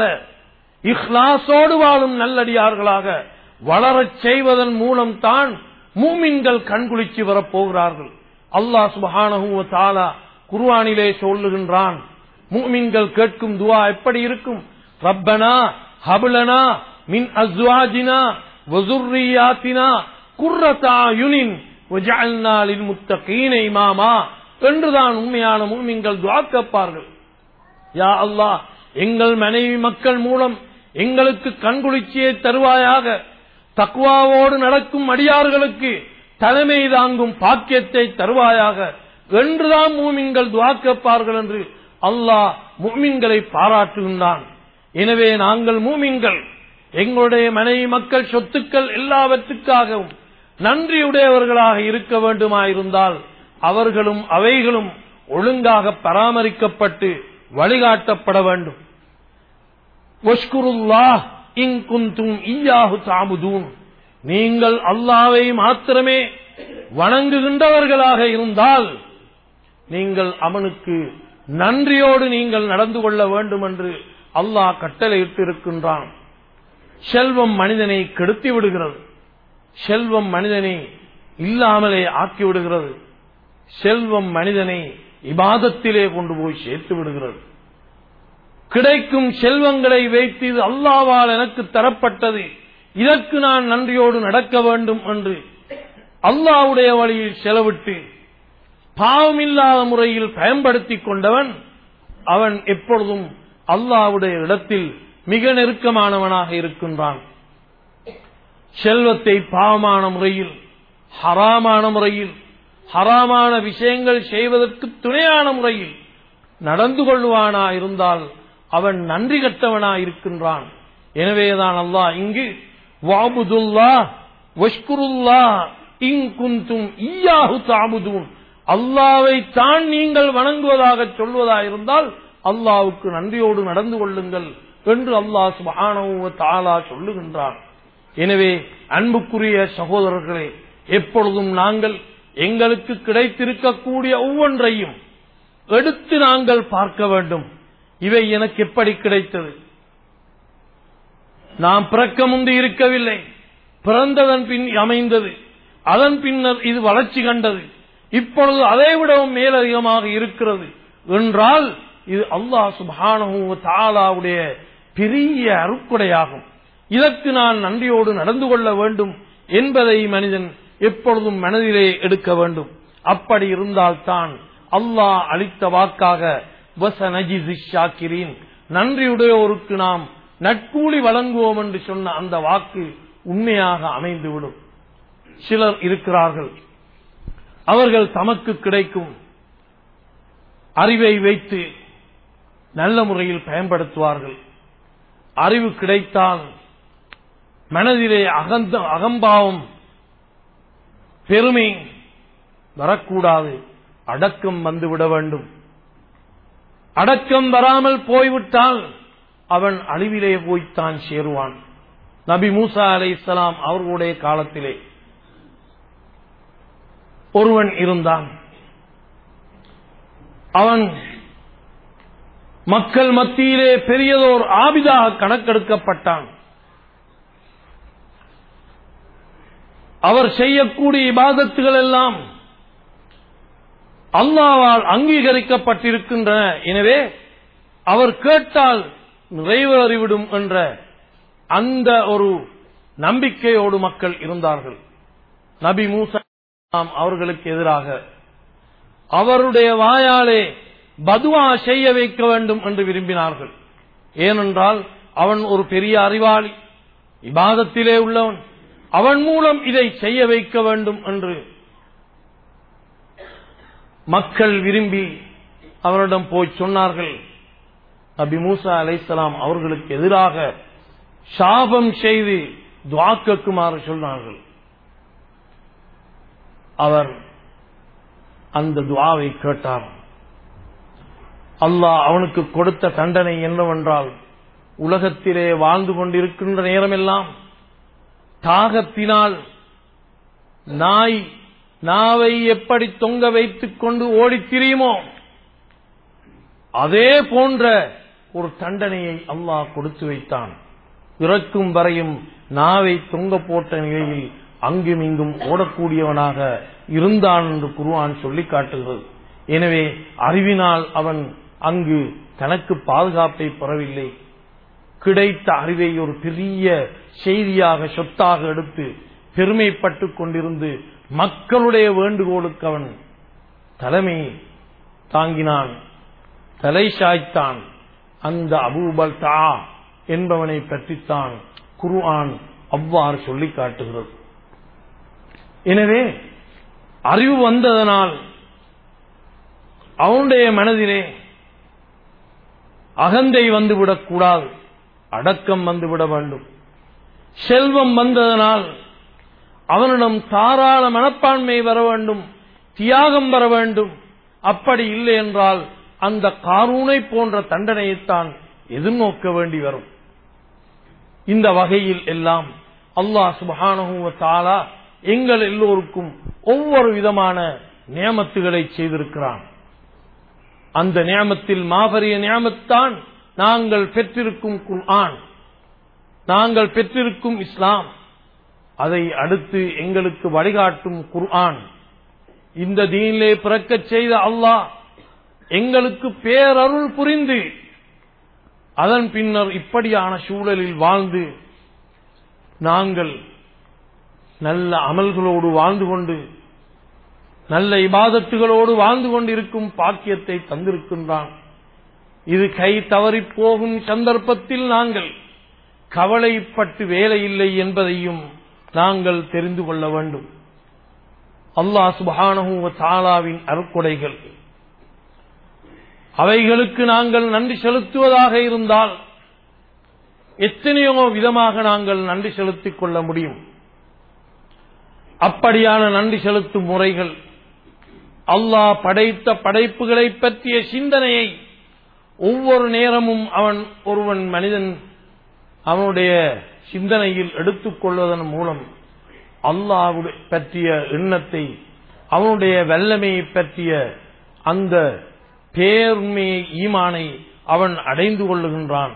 இஹ்லாசோடு வாழும் நல்லடியார்களாக வளரச் செய்வதன் மூலம் தான் மூமின்கள் கண்குளிச்சு வரப்போகிறார்கள் அல்லாஹ் சுபஹானஹு தாலா குர்ஆனிலே சொல்லுகின்றான் மூமின்கள் கேட்கும் துவா எப்படி இருக்கும் ரப்பனா ஹபலனா மின் அஸ்வாஜினா வசுர்ரியாத்தினா குர்ரதாயுனின் வஜஅல்னா லில்முத்தகீன இமாமா என்றுதான் உண்மையான மூமின்கள் துவா கேட்பார்கள் யா அல்லாஹ் எங்கள் மனைவி மக்கள் மூலம் எங்களுக்கு கண்குளிர்ச்சியை தருவாயாக தக்குவாவோடு நடக்கும் அடியார்களுக்கு தலைமை தாங்கும் பாக்கியத்தை தருவாயாக என்றுதான் மூமின்கள் துவா கேட்பார்கள் என்று அல்லாஹ் மூமின்களை பாராட்டுகின்றான் எனவே நாங்கள் மூமின்கள் எங்களுடைய மனைவி மக்கள் சொத்துக்கள் எல்லாவற்றுக்காகவும் நன்றியுடையவர்களாக இருக்க வேண்டுமாயிருந்தால் அவர்களும் அவைகளும் ஒழுங்காக பராமரிக்கப்பட்டு வழிகாட்டப்பட வேண்டும் வஷ்குருல்லாஹ் இங்குந்தும் ஈயாஹு தாமுதூன் நீங்கள் அல்லாவை மாத்திரமே வணங்குகின்றவர்களாக இருந்தால் நீங்கள் அவனுக்கு நன்றியோடு நீங்கள் நடந்து கொள்ள வேண்டும் என்று அல்லாஹ் கட்டளையிட்டு இருக்கின்றான் செல்வம் மனிதனை கெடுத்து விடுகிறது செல்வம் மனிதனை இல்லாமலே ஆக்கி விடுகிறது செல்வம் மனிதனை இபாதத்திலே கொண்டு போய் சேர்த்து விடுகிறது கிடைக்கும் செல்வங்களை வைத்து இது அல்லாவால் எனக்கு தரப்பட்டது இதற்கு நான் நன்றியோடு நடக்க வேண்டும் என்று அல்லாவுடைய வழியில் செலவிட்டு பாவமில்லாத முறையில் பயன்படுத்திக் கொண்டவன் அவன் எப்பொழுதும் அல்லாவுடைய இடத்தில் மிக நெருக்கமானவனாக இருக்கின்றான் செல்வத்தை பாவமான முறையில் ஹராமான முறையில் ஹராமான விஷயங்கள் செய்வதற்கு துணையான முறையில் நடந்து கொள்வானா இருந்தால் அவன் நன்றி கட்டவனா இருக்கின்றான் எனவேதான் அல்லாஹ் இங்கு வாபுதுல்லா வஷ்குருல்லா இங்குந்தும் ஈயாஹு தாபுதூன் அல்லாவை தான் நீங்கள் வணங்குவதாக சொல்வதா இருந்தால் அல்லாவுக்கு நன்றியோடு நடந்து கொள்ளுங்கள் என்று அல்லாஹ் சுபானவ தாலா சொல்லுகின்றான் எனவே அன்புக்குரிய சகோதரர்களே எப்பொழுதும் நாங்கள் எங்களுக்கு கிடைத்திருக்கக்கூடிய ஒவ்வொன்றையும் எடுத்து நாங்கள் பார்க்க வேண்டும் இவை எனக்கு எப்படி கிடைத்தது நாம் பிறக்க முந்தி இருக்கவில்லை பிறந்ததன் பின் அமைந்தது அதன் பின்னர் இது வளர்ச்சி கண்டது இப்பொழுது அதை விடவும் மேலதிகமாக இருக்கிறது என்றால் இது அல்லாஹ் சுபானு தாலாவுடைய பெரிய அருக்குடையாகும் இதற்கு நான் நன்றியோடு நடந்து கொள்ள வேண்டும் என்பதை மனிதன் எப்பொழுதும் மனதிலே எடுக்க வேண்டும் அப்படி இருந்தால்தான் அல்லாஹ் அளித்த வாக்காக ஷாக்கிரீன் நன்றியுடையோருக்கு நாம் நட்கூலி வழங்குவோம் என்று சொன்ன அந்த வாக்கு உண்மையாக அமைந்துவிடும் சிலர் இருக்கிறார்கள் அவர்கள் தமக்கு கிடைக்கும் அறிவை வைத்து நல்ல முறையில் பயன்படுத்துவார்கள் அறிவு கிடைத்தால் மனதிலே அகந்த அகம்பாவம் பெருமை வரக்கூடாது அடக்கம் வந்துவிட வேண்டும் அடக்கம் வராமல் போய்விட்டால் அவன் அழிவிலே போய்த்தான் சேருவான் நபி மூசா அலை இஸ்லாம் அவர்களுடைய காலத்திலே ஒருவன் இருந்தான் அவன் மக்கள் மத்தியிலே பெரியதோர் ஆபிதாக கணக்கெடுக்கப்பட்டான் அவர் செய்யக்கூடிய இபாதத்துகள் எல்லாம் அல்லாவால் அங்கீகரிக்கப்பட்டிருக்கின்றன எனவே அவர் கேட்டால் நிறைவேறிவிடும் என்ற அந்த ஒரு நம்பிக்கையோடு மக்கள் இருந்தார்கள் நபி மூசா அவர்களுக்கு எதிராக அவருடைய வாயாலே பதுவா செய்ய வைக்க வேண்டும் என்று விரும்பினார்கள் ஏனென்றால் அவன் ஒரு பெரிய அறிவாளி இபாதத்திலே உள்ளவன் அவன் மூலம் இதை செய்ய வைக்க வேண்டும் என்று மக்கள் விரும்பி அவரிடம் போய் சொன்னார்கள் நபி மூசா அலைசலாம் அவர்களுக்கு எதிராக சாபம் செய்து துவாக்குமாறு சொன்னார்கள் அவர் அந்த துவாவை கேட்டார் அல்லாஹ் அவனுக்கு கொடுத்த தண்டனை என்னவென்றால் உலகத்திலே வாழ்ந்து கொண்டிருக்கின்ற நேரமெல்லாம் தாகத்தினால் நாய் நாவை எப்படி தொங்க வைத்துக் கொண்டு ஓடித் திரியுமோ அதே போன்ற ஒரு தண்டனையை அல்லாஹ் கொடுத்து வைத்தான் இறக்கும் வரையும் நாவை தொங்க போட்ட நிலையில் அங்கும் இங்கும் ஓடக்கூடியவனாக இருந்தான் என்று குருவான் சொல்லி காட்டுகிறது எனவே அறிவினால் அவன் அங்கு தனக்கு பாதுகாப்பை பெறவில்லை கிடைத்த அறிவை ஒரு பெரிய செய்தியாக சொத்தாக எடுத்து பெருமைப்பட்டுக் கொண்டிருந்து மக்களுடைய வேண்டுகோளுக்கு அவன் தலைமை தாங்கினான் தலை சாய்த்தான் அந்த அபூபல் தா என்பவனை பற்றித்தான் குர்ஆன் அவ்வாறு சொல்லி காட்டுகிறது எனவே அறிவு வந்ததனால் அவனுடைய மனதிலே அகந்தை வந்துவிடக் கூடாது அடக்கம் வந்துவிட வேண்டும் செல்வம் வந்ததனால் அவனிடம் தாராள மனப்பான்மை வர வேண்டும் தியாகம் வர வேண்டும் அப்படி இல்லை என்றால் அந்த காரூனை போன்ற தண்டனையைத்தான் எதிர்நோக்க வேண்டி வரும் இந்த வகையில் எல்லாம் அல்லாஹ் சுபஹானஹு தாலா எங்கள் எல்லோருக்கும் ஒவ்வொரு விதமான நியமத்துகளை செய்திருக்கிறான் அந்த நியமத்தில் மாபெரிய நியமத்தான் நாங்கள் பெற்றிருக்கும் குர்ஆன் நாங்கள் பெற்றிருக்கும் இஸ்லாம் அதை அடுத்து எங்களுக்கு வழிகாட்டும் குர்ஆன் இந்த தீனிலே பிறக்கச் செய்த அல்லாஹ் எங்களுக்கு பேரருள் புரிந்து அதன் பின்னர் இப்படியான சூழலில் வாழ்ந்து நாங்கள் நல்ல அமல்களோடு வாழ்ந்து கொண்டு நல்ல இபாதத்துகளோடு வாழ்ந்து கொண்டிருக்கும் பாக்கியத்தை தந்திருக்கின்றான் இது கை தவறிப் போகும் சந்தர்ப்பத்தில் நாங்கள் கவலைப்பட்டு வேலையில்லை என்பதையும் நாங்கள் தெரிந்து கொள்ள வேண்டும் அல்லாஹ் சுபஹானஹு வ தஆலாவின் அருட்கொடைகள் அவைகளுக்கு நாங்கள் நன்றி செலுத்துவதாக இருந்தால் எத்தனையோ விதமாக நாங்கள் நன்றி செலுத்திக் கொள்ள முடியும் அப்படியான நன்றி செலுத்தும் முறைகள் அல்லாஹ் படைத்த படைப்புகளை பற்றிய சிந்தனையை ஒவ்வொரு நேரமும் அவன் ஒருவன் மனிதன் அவனுடைய சிந்தனையில் எடுத்துக் கொள்வதன் மூலம் அல்லாஹ் பற்றிய எண்ணத்தை அவனுடைய வல்லமையை பற்றிய அந்த பேருண்மையை ஈமானை அவன் அடைந்து கொள்ளுகின்றான்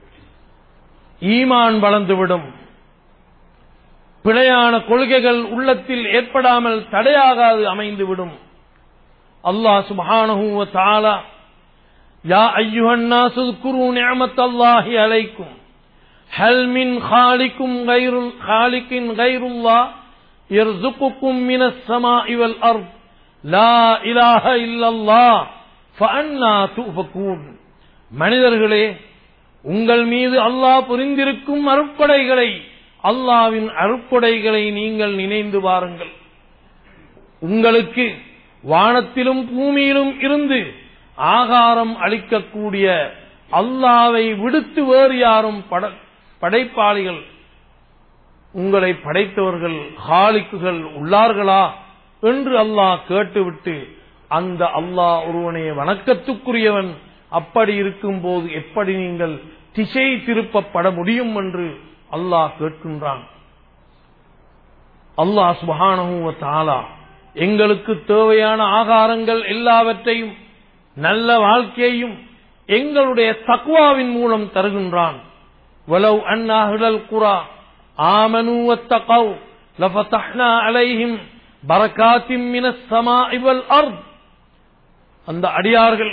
ஈமான் வளர்ந்துவிடும் பிழையான கொள்கைகள் உள்ளத்தில் ஏற்படாமல் தடையாகாது அமைந்துவிடும் அல்லாஹ் சுப்ஹானஹு வ தஆலா யா அய்யுஹன் நாஸ் اذكروا نعمة الله عليكم هل من خالقكم غير خالق غير الله يرزقكم من السماء والأرض لا إله إلا الله فأنا تؤفكون மனிதர்களே உங்கள் மீது அல்லாஹ் புரிந்திருக்கும் அருட்கொடைகளை அல்லாவின் அருட்கொடைகளை நீங்கள் நினைந்து பாருங்கள் உங்களுக்கு வானத்திலும் பூமியிலும் இருந்து ஆகாரம் அளிக்கக்கூடிய அல்லாவை விடுத்து வேறு யாரும் பட- படைப்பாளிகள் உங்களை படைத்தவர்கள் ஹாலிக்குகள் உள்ளார்களா என்று அல்லாஹ் கேட்டுவிட்டு அந்த அல்லாஹ் ஒருவனே வணக்கத்துக்குரியவன் அப்படி இருக்கும்போது எப்படி நீங்கள் திசை திருப்பப்பட முடியும் என்று அல்லாஹ் கேட்கின்றான் அல்லாஹ் சுபஹானஹு வ தஆலா எங்களுக்கு தேவையான ஆகாரங்கள் எல்லாவற்றையும் நல்ல வாழ்க்கையையும் எங்களுடைய தக்வாவின் மூலம் தருகின்றான் வலவ் அன்னா அஹ்லல் குரா ஆமனு வத்தகவ் லஃபதஹ்னா அலைஹிம் பரகாத்தின் மினஸ் ஸமாஇ வல் அர்த் அந்த அடியார்கள்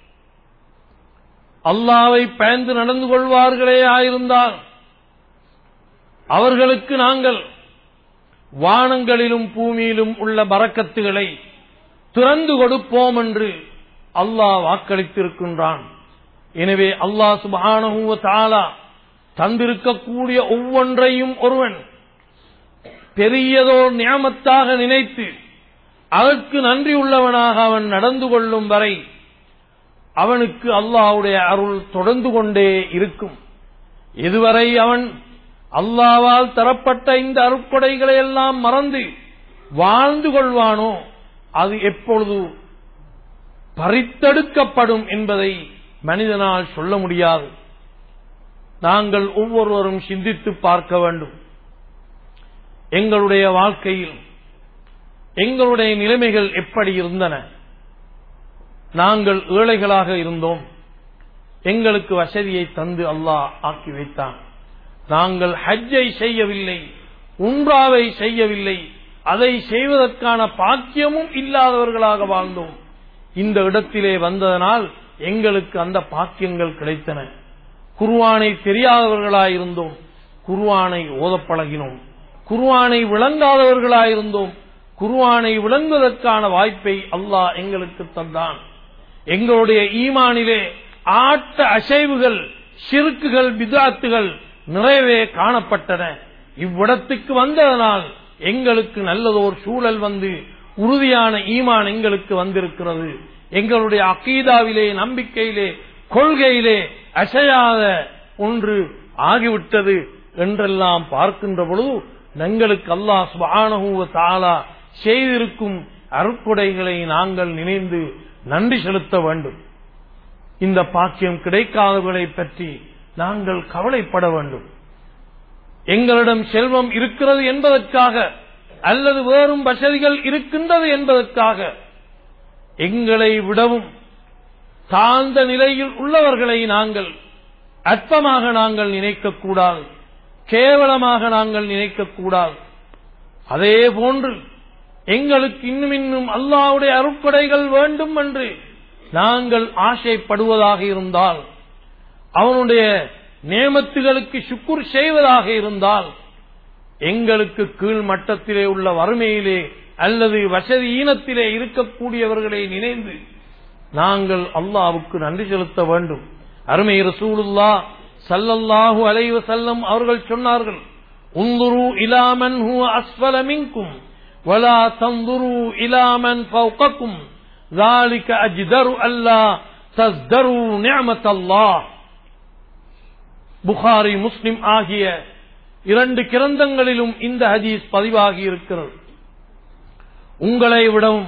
அல்லாவை பயந்து நடந்து கொள்வார்களே ஆயிருந்தால் அவர்களுக்கு நாங்கள் வானங்களிலும் பூமியிலும் உள்ள பரக்கத்துகளை திறந்து கொடுப்போம் என்று அல்லாஹ் வாக்களித்திருக்கின்றான் எனவே அல்லாஹ் சுப்ஹானஹு வ தஆலா தந்திருக்கக்கூடிய ஒவ்வொன்றையும் ஒருவன் பெரியதோர் நியமத்தாக நினைத்து அதற்கு நன்றி உள்ளவனாக அவன் நடந்து கொள்ளும் வரை அவனுக்கு அல்லாஹ்வுடைய அருள் தொடர்ந்து கொண்டே இருக்கும் இதுவரை அவன் அல்லாவால் தரப்பட்ட இந்த அருட்கொடைகளை எல்லாம் மறந்து வாழ்ந்து கொள்வானோ அது எப்பொழுது பறித்தெடுக்கப்படும் என்பதை மனிதனால் சொல்ல முடியாது நாங்கள் ஒவ்வொருவரும் சிந்தித்து பார்க்க வேண்டும் எங்களுடைய வாழ்க்கையில் எங்களுடைய நிலைமைகள் எப்படி இருந்தன நாங்கள் ஏழைகளாக இருந்தோம் எங்களுக்கு வசதியை தந்து அல்லாஹ் ஆக்கி வைத்தான் நாங்கள் ஹஜ்ஜை செய்யவில்லை உம்ராவை செய்யவில்லை அதை செய்வதற்கான பாக்கியமும் இல்லாதவர்களாக வாழ்ந்தோம் இந்த இடத்திலே வந்ததனால் எங்களுக்கு அந்த பாக்கியங்கள் கிடைத்தன குர்ஆனை தெரியாதவர்களாயிருந்தோம் குர்ஆனை ஓதப் பழகினோம் குர்ஆனை விளங்காதவர்களாயிருந்தோம் குர்ஆனை விளங்குவதற்கான வாய்ப்பை அல்லாஹ் எங்களுக்கு தந்தான் எங்களுடைய ஈமானிலே ஆட்ட அசைவுகள் ஷிருக்குகள் பிதாத்துகள் நிறையவே காணப்பட்டன இவ்விடத்துக்கு வந்ததனால் எங்களுக்கு நல்லதோர் சூழல் வந்து உறுதியான ஈமான் எங்களுக்கு வந்திருக்கிறது எங்களுடைய அக்கீதாவிலே நம்பிக்கையிலே கொள்கையிலே அசையாத ஒன்று ஆகிவிட்டது என்றெல்லாம் பார்க்கின்ற பொழுது எங்களுக்கு அல்லாஹ் சுப்ஹானஹு வ தஆலா செய்திருக்கும் அருட்கொடைகளை நாங்கள் நினைந்து நன்றி செலுத்த வேண்டும் இந்த பாக்கியம் கிடைக்காதவர்களை பற்றி நாங்கள் கவலைப்பட வேண்டும் எங்களிடம் செல்வம் இருக்கிறது என்பதற்காக அல்லது வேறும் வசதிகள் இருக்கின்றது என்பதற்காக எங்களை விடவும் தாழ்ந்த நிலையில் உள்ளவர்களை நாங்கள் அற்பமாக நாங்கள் நினைக்கக்கூடாது கேவலமாக நாங்கள் நினைக்கக்கூடாது அதே போன்று எங்களுக்கு இன்னும் இன்னும் அல்லாவுடைய அருட்கொடைகள் வேண்டும் என்று நாங்கள் ஆசைப்படுவதாக இருந்தால் அவனுடைய நேமத்துகளுக்கு சுக்குர் செய்வதாக இருந்தால் எங்களுக்கு கீழ் மட்டத்திலே உள்ள வறுமையிலே அல்லது வசதி ஈனத்திலே இருக்கக்கூடியவர்களை நினைந்து நாங்கள் அல்லாவுக்கு நன்றி செலுத்த வேண்டும் அருமை ரசூலுல்லா சல்லல்லாஹு அலைவ செல்லம் அவர்கள் சொன்னார்கள் உந்துரு இலாமன் ஹூ அஸ்வல மின்கும் வலா தந்துரு இலாமன் ஃபௌகக்கும் ذلك أجدر ألا تزدروا نعمة الله புகாரி முஸ்லிம் ஆகிய இரண்டு கிரந்தங்களிலும் இந்த ஹதீஸ் பதிவாகி இருக்கிறது உங்களை விடவும்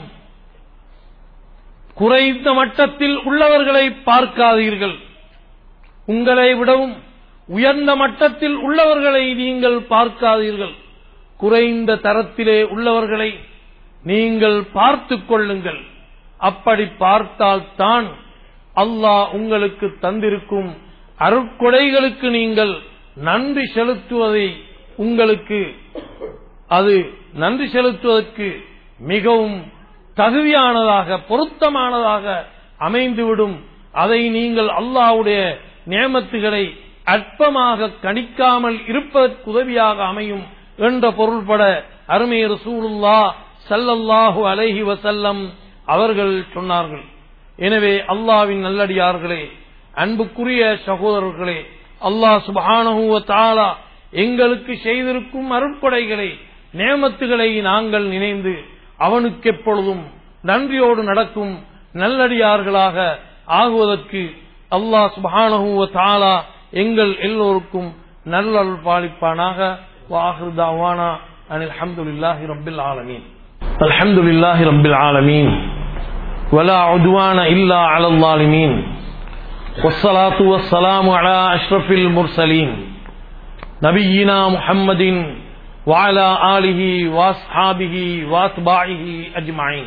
குறைந்த மட்டத்தில் உள்ளவர்களை பார்க்காதீர்கள் உங்களை விடவும் உயர்ந்த மட்டத்தில் உள்ளவர்களை நீங்கள் பார்க்காதீர்கள் குறைந்த தரத்திலே உள்ளவர்களை நீங்கள் பார்த்துக் கொள்ளுங்கள் அப்படி பார்த்தால்தான் அல்லாஹ் உங்களுக்கு தந்திருக்கும் அருட்கொடைகளுக்கு நீங்கள் நன்றி செலுத்துவதை உங்களுக்கு அது நன்றி செலுத்துவதற்கு மிகவும் தகுதியானதாக பொருத்தமானதாக அமைந்துவிடும் அதை நீங்கள் அல்லாவுடைய நியமத்துகளை அற்பமாக கணிக்காமல் இருப்பதற்கு உதவியாக அமையும் என்ற பொருள்பட அருமை ரசூலுல்லா சல்லல்லாஹு அலைஹி வசல்லம் அவர்கள் சொன்னார்கள் எனவே அல்லாவின் நல்லடியார்களே அன்புக்குரிய சகோதரர்களே அல்லாஹ் சுபஹானஹுவ தாலா எங்களுக்கு செய்திருக்கும் அருட்கொடைகளை நேமத்துகளை நாங்கள் நினைந்து அவனுக்கு எப்பொழுதும் நன்றியோடு நடக்கும் நல்லடியார்களாக ஆகுவதற்கு அல்லாஹ் சுபஹானஹுவ தாலா எங்கள் எல்லோருக்கும் நல்லல் பாலிப்பானாக வாஹிர் தாவானா அனில் அல்ஹம்துலில்லாஹி ரப்பில் ஆலமீன் அல்ஹம்துலில்லாஹி ரப்பில் ஆலமீன் ولا عدوان إلا على الظالمين والصلاة والسلام على أشرف المرسلين نبينا محمد وعلى آله وأصحابه وأتباعه أجمعين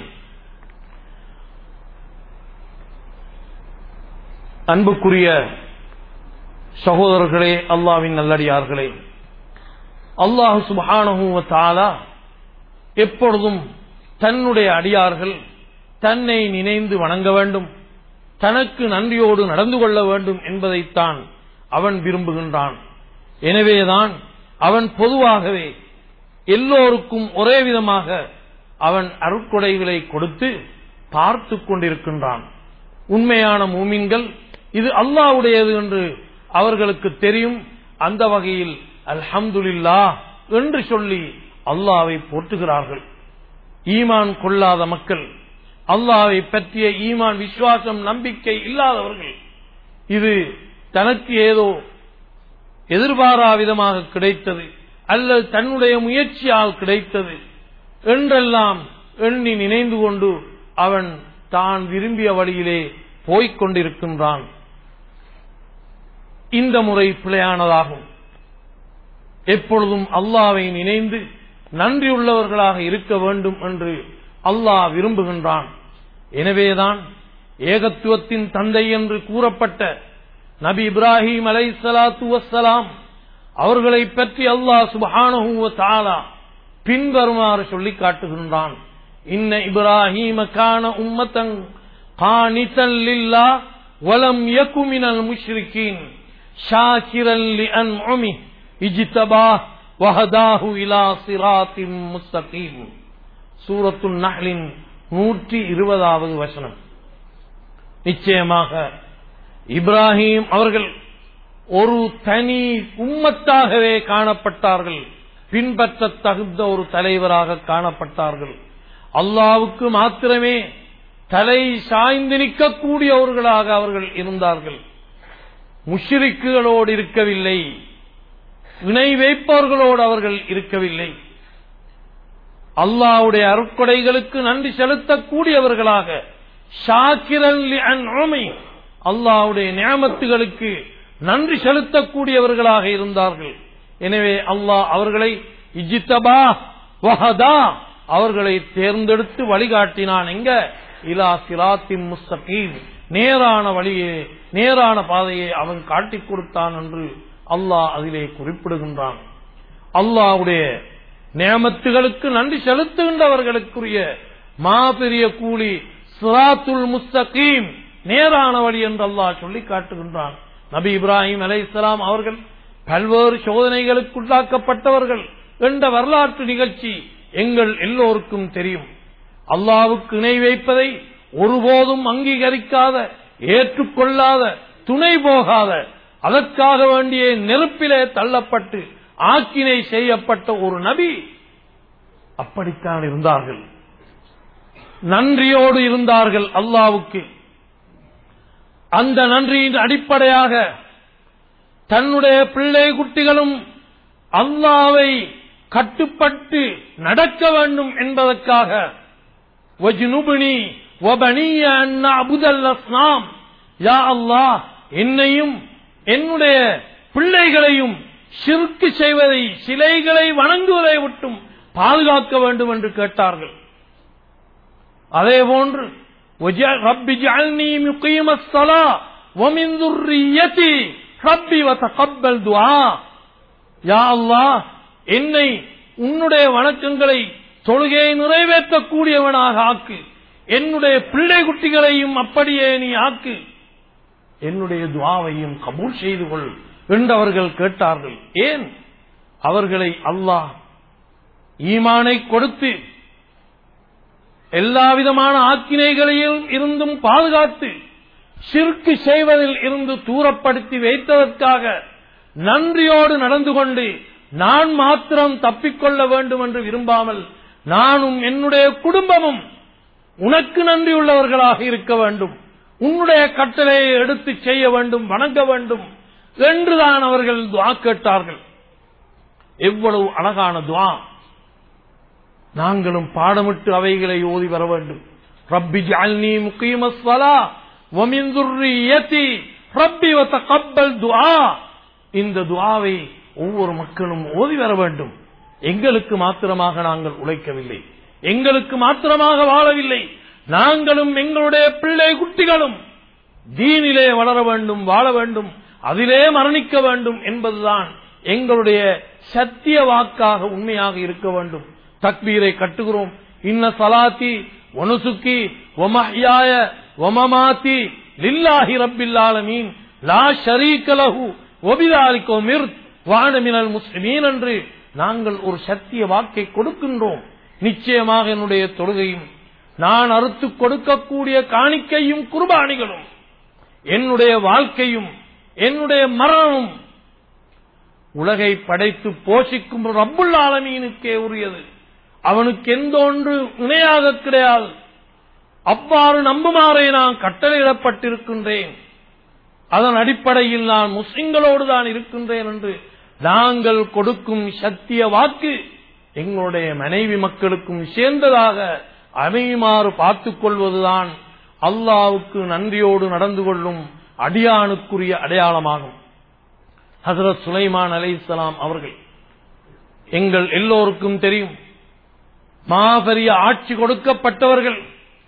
அன்புக்குரிய சகோதரர்களே அல்லாவின் நல்லடியார்களே அல்லாஹு சுபானஹூ தாலா எப்பொழுதும் தன்னுடைய அடியார்கள் தன்னை நினைந்து வணங்க வேண்டும் தனக்கு நன்றியோடு நடந்து கொள்ள வேண்டும் என்பதைத்தான் அவன் விரும்புகின்றான் எனவேதான் அவன் பொதுவாகவே எல்லோருக்கும் ஒரே விதமாக அவன் அருட்கொடைகளை கொடுத்து பார்த்து கொண்டிருக்கின்றான் உண்மையான மூமின்கள் இது அல்லாவுடையது என்று அவர்களுக்கு தெரியும் அந்த வகையில் அல்ஹம்துலில்லா என்று சொல்லி அல்லாவை போற்றுகிறார்கள் ஈமான் கொள்ளாத மக்கள் அல்லாவை பற்றிய ஈமான் விசுவாசம் நம்பிக்கை இல்லாதவர்கள் இது தனக்கு ஏதோ எதிர்பாரா விதமாக கிடைத்தது அல்லது தன்னுடைய முயற்சியால் கிடைத்தது என்றெல்லாம் எண்ணி நினைந்து கொண்டு அவன் தான் விரும்பிய வழியிலே போய்க் கொண்டிருக்கின்றான் இந்த முறை பிழையானதாகும் எப்பொழுதும் அல்லாவை நினைந்து நன்றியுள்ளவர்களாக இருக்க வேண்டும் என்று அல்லாஹ் விரும்புகின்றான் எனவேதான் ஏகத்துவத்தின் தந்தை என்று கூறப்பட்ட நபி இப்ராஹிம் அலை சலாத்து வசலாம் அவர்களை பற்றி அல்லாஹ் சுபஹானஹூவ தாலா பின்வருமாறு சொல்லி காட்டுகின்றான் இன்ன இப்ராஹிம கான உம்மத்தங் காணித்தன் லில்லா வலம் யகுமினல் முஷ்ரிகீன் ஷாக்கிரன் லி அன் உமி இஜித்தபா வஹதாஹு இலா சிராத்தின் முஸ்தகீம் சூரத்து நஹ்லின் நூற்றி இருபதாவது வசனம் நிச்சயமாக இப்ராஹிம் அவர்கள் ஒரு தனி உம்மத்தாகவே காணப்பட்டார்கள் பின்பற்ற தகுந்த ஒரு தலைவராக காணப்பட்டார்கள் அல்லாவுக்கு மாத்திரமே தலை சாய்ந்து நிற்கக்கூடியவர்களாக அவர்கள் இருந்தார்கள் முஷிரிக்குகளோடு இருக்கவில்லை இணை வைப்பவர்களோடு அவர்கள் இருக்கவில்லை அல்லாவுடைய அருட்கொடைகளுக்கு நன்றி செலுத்தக்கூடியவர்களாக ஷாக்கிரன் அல்லாவுடைய நியமத்துகளுக்கு நன்றி செலுத்தக்கூடியவர்களாக இருந்தார்கள் எனவே அல்லாஹ் அவர்களை இஜித்தபா வஹதா அவர்களை தேர்ந்தெடுத்து வழிகாட்டினான் எங்க இலா சிராத்தின் முஸ்தகீம் நேரான வழியே நேரான பாதையை அவன் காட்டிக் கொடுத்தான் என்று அல்லாஹ் அதிலே குறிப்பிடுகின்றான் அல்லாஹ்வுடைய நியமத்துகளுக்கு நன்றி செலுத்துகின்றவர்களுக்குரிய மாபெரிய கூலி சிராத்துல் முஸ்தகீம் நேரான வழி என்று அல்லாஹ் சொல்லி காட்டுகின்றான் நபி இப்ராஹிம் அலைஹிஸ்ஸலாம் அவர்கள் பல்வேறு சோதனைகளுக்குள்ளாக்கப்பட்டவர்கள் என்ற வரலாற்று நிகழ்ச்சி எங்கள் எல்லோருக்கும் தெரியும் அல்லாவுக்கு இணை வைப்பதை ஒருபோதும் அங்கீகரிக்காத ஏற்றுக்கொள்ளாத துணை போகாத அதற்காக வேண்டிய நெருப்பிலே தள்ளப்பட்டு ஆக்கினை செய்யப்பட்ட ஒரு நபி அப்படித்தான் இருந்தார்கள் நன்றியோடு இருந்தார்கள் அல்லாவுக்கு அந்த நன்றியின் அடிப்படையாக தன்னுடைய பிள்ளை குட்டிகளும் அல்லாவை கட்டுப்பட்டு நடக்க வேண்டும் என்பதற்காக வஜ்னுபினி வபனிய அன் அபுதல் அஸ்னாம் யா அல்லாஹ் என்னையும் என்னுடைய பிள்ளைகளையும் சிறுக்கு செய்வதை சிலைகளை வணங்குவதை விட்டும் பாதுகாக்க வேண்டும் என்று கேட்டார்கள் அதே போன்று ரப்பி ஜஅல்னி முகீமஸ் ஸலா வமின் ذُرِّيَّتِي ரப்பி வதகப்பல் துஆ யா அல்லாஹ் என்னை உன்னுடைய வணக்கங்களை தொழுகையை நிறைவேற்றக்கூடியவனாக ஆக்கு என்னுடைய பிள்ளை குட்டிகளையும் அப்படியே நீ ஆக்கு என்னுடைய துவாவையும் கபூல் செய்து கொள் என்றவர்கள் கேட்டார்கள் ஏன் அவர்களை அல்லாஹ் ஈமானை கொடுத்து எல்லா விதமான ஆக்கினைகளையும் இருந்தும் பாதுகாத்து சிற்கு செய்வதில் இருந்து தூரப்படுத்தி வைத்ததற்காக நன்றியோடு நடந்து கொண்டு நான் மாத்திரம் தப்பிக்கொள்ள வேண்டும் என்று விரும்பாமல் நானும் என்னுடைய குடும்பமும் உனக்கு நன்றியுள்ளவர்களாக இருக்க வேண்டும் உன்னுடைய கட்டளையை எடுத்து செய்ய வேண்டும் வணங்க வேண்டும் என்றுதான் அவர்கள் துவா கேட்டார்கள் எவ்வளவு அழகான துவா நாங்களும் பாடமிட்டு அவைகளை ஓதி வர வேண்டும் ரப்பி ஜஅல்னி முகீமஸ் ஸலா வமின் ذُرِّيَّتِي ரப்பி வதகப்பல் துஆ இந்த துஆவை ஒவ்வொரு மக்களும் ஓதி வர வேண்டும் எங்களுக்கு மாத்திரமாக நாங்கள் உழைக்கவில்லை எங்களுக்கு மாத்திரமாக வாழவில்லை நாங்களும் எங்களுடைய பிள்ளை குட்டிகளும் தீனிலே வளர வேண்டும் வாழ வேண்டும் அதிலே மரணிக்க வேண்டும் என்பதுதான் எங்களுடைய சத்திய வாக்காக உண்மையாக இருக்க வேண்டும் தக்பீரை கட்டுகிறோம் இன்ன சலாத்தி ஒனுசுக்கி ஒமஹ்யாய ஒமமாத்தி லில்லாஹி ரப்பில் ஆலமீன் லா ஷரீக லஹு ஒபிதாலிகோ மிர் வானமினல் முஸ்லிமீன் என்று நாங்கள் ஒரு சத்திய வாக்கை கொடுக்கின்றோம் நிச்சயமாக என்னுடைய தொழுகையும் நான் அறுத்து கொடுக்கக்கூடிய காணிக்கையும் குர்பானிகளும் என்னுடைய வாழ்க்கையும் என்னுடைய மரணமும் உலகை படைத்து போஷிக்கும் ரப்புல் ஆலமீனுக்கே உரியது அவனுக்கு எந்த ஒன்று இணையாக கிடையாது அவ்வாறு நம்புமாறே நான் கட்டளையிடப்பட்டிருக்கின்றேன் அதன் அடிப்படையில் நான் முஸ்லிம்களோடு தான் இருக்கின்றேன் என்று நாங்கள் கொடுக்கும் சத்திய வாக்கு எங்களுடைய மனைவி மக்களுக்கும் சேர்ந்ததாக அமையுமாறு பார்த்துக் கொள்வதுதான் அல்லாவுக்கு நன்றியோடு நடந்து கொள்ளும் அடியானுக்குரிய அடையாளமாகும் ஹசரத் சுலைமான் அலைஹிஸ்ஸலாம் அவர்கள் எங்கள் எல்லோருக்கும் தெரியும் மாபெரிய ஆட்சி கொடுக்கப்பட்டவர்கள்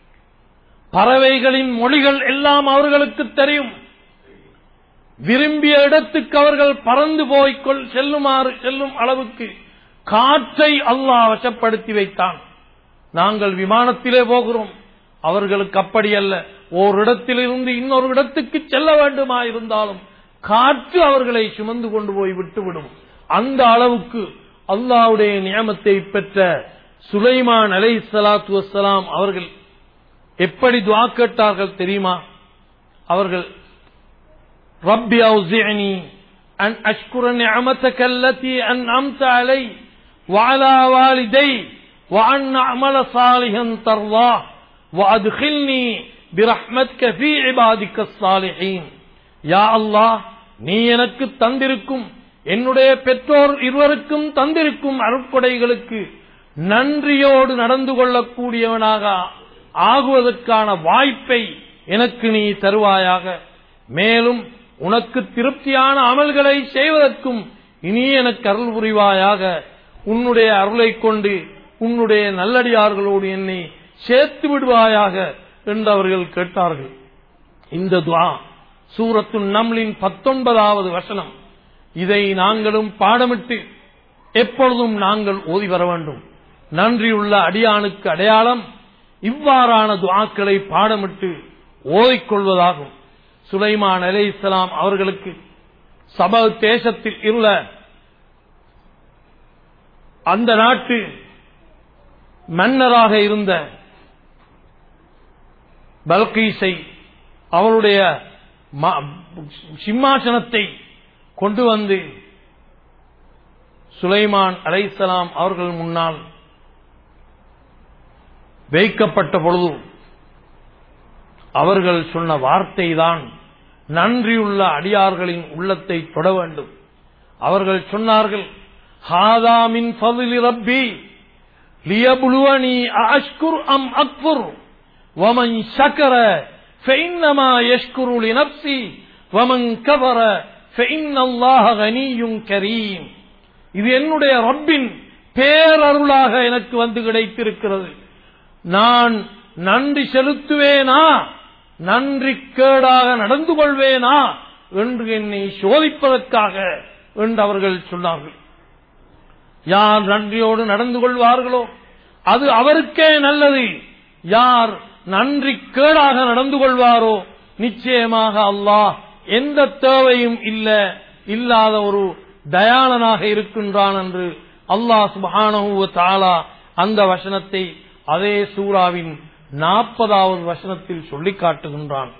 பறவைகளின் மொழிகள் எல்லாம் அவர்களுக்கு தெரியும் விரும்பிய இடத்துக்கு அவர்கள் பறந்து போய் கொள் செல்லுமாறு செல்லும் அளவுக்கு காற்றை அல்லாஹ் வசப்படுத்தி வைத்தான் நாங்கள் விமானத்திலே போகிறோம் அவர்களுக்கு அப்படி அல்ல ஓரிடத்திலிருந்து இன்னொரு இடத்துக்கு செல்ல வேண்டுமா இருந்தாலும் காற்று அவர்களை சுமந்து கொண்டு போய் விட்டுவிடும் அந்த அளவுக்கு அல்லாவுடைய நியமத்தை பெற்ற சுலைமான் அலை சலாத்து வசலாம் அவர்கள் எப்படி துவா கேட்டார்கள் தெரியுமா அவர்கள் ரப்பி அவுசிஅனி அன் அஷ்குர நிஅமத்தக அல்லதி அன்அம்த அலை وعلى والدي وأن أعمل صالحا ترضاه وأدخلني برحمتك في عبادك الصالحين யா அல்லாஹ் நீ எனக்கு தந்திருக்கும் என்னுடைய பெற்றோர் இருவருக்கும் தந்திருக்கும் அருட்கொடைகளுக்கு நன்றியோடு நடந்து கொள்ளக்கூடியவனாக ஆகுவதற்கான வாய்ப்பை எனக்கு நீ தருவாயாக மேலும் உனக்கு திருப்தியான அமல்களை செய்வதற்கும் இனி எனக்கு அருள் புரிவாயாக உன்னுடைய அருளைக் கொண்டு உன்னுடைய நல்லடியார்களோடு என்னை சேர்த்து விடுவாயாக என்று அவர்கள் கேட்டார்கள் இந்த துஆ சூரத்து நம்லின் பத்தொன்பதாவது வசனம் இதை நாங்களும் பாடமிட்டு எப்பொழுதும் நாங்கள் ஓதி வர வேண்டும் நன்றியுள்ள அடியானுக்கு அடையாளம் இவ்வாறான துஆக்களை பாடமிட்டு ஓதிக்கொள்வதாகும் சுலைமான் அலை இஸ்லாம் அவர்களுக்கு சப தேசத்தில் உள்ள அந்த நாட்டு மன்னராக இருந்த பல்கீஸை அவருடைய ம- சிம்மாசனத்தை கொண்டு வந்து சுலைமான் அலைசலாம் அவர்கள் முன்னால் வைக்கப்பட்ட பொழுது அவர்கள் சொன்ன வார்த்தைதான் நன்றியுள்ள அடியார்களின் உள்ளத்தை தொட வேண்டும் அவர்கள் சொன்னார்கள் ஹாதா மின் ஃபضل ரப்பி லியப்லுவனி அஷ்குர் அம் அக்ஃபுர் ومن شكر فإنما يشكر لنفسه ومن كفر فإن الله غني كريم இது என்னுடைய ரப்பின் பேரருளாக எனக்கு வந்து கிடைத்திருக்கிறது நான் நன்றி செலுத்துவேனா நன்றி கேடாக நடந்து கொள்வேனா என்று என்னை சோதிப்பதற்காக என்று அவர்கள் சொன்னார்கள் யார் நன்றியோடு நடந்து கொள்வார்களோ அது அவருக்கே நல்லது யார் நன்றி கேடாக நடந்து கொள்வாரோ நிச்சயமாக அல்லாஹ் எந்த தேவையும் இல்ல இல்லாத ஒரு தயாளனாக இருக்கின்றான் என்று அல்லாஹ் சுப்ஹானஹு வ தஆலா அந்த வசனத்தை அதே சூறாவின் நாற்பதாவது வசனத்தில் சொல்லிக் காட்டுகின்றான்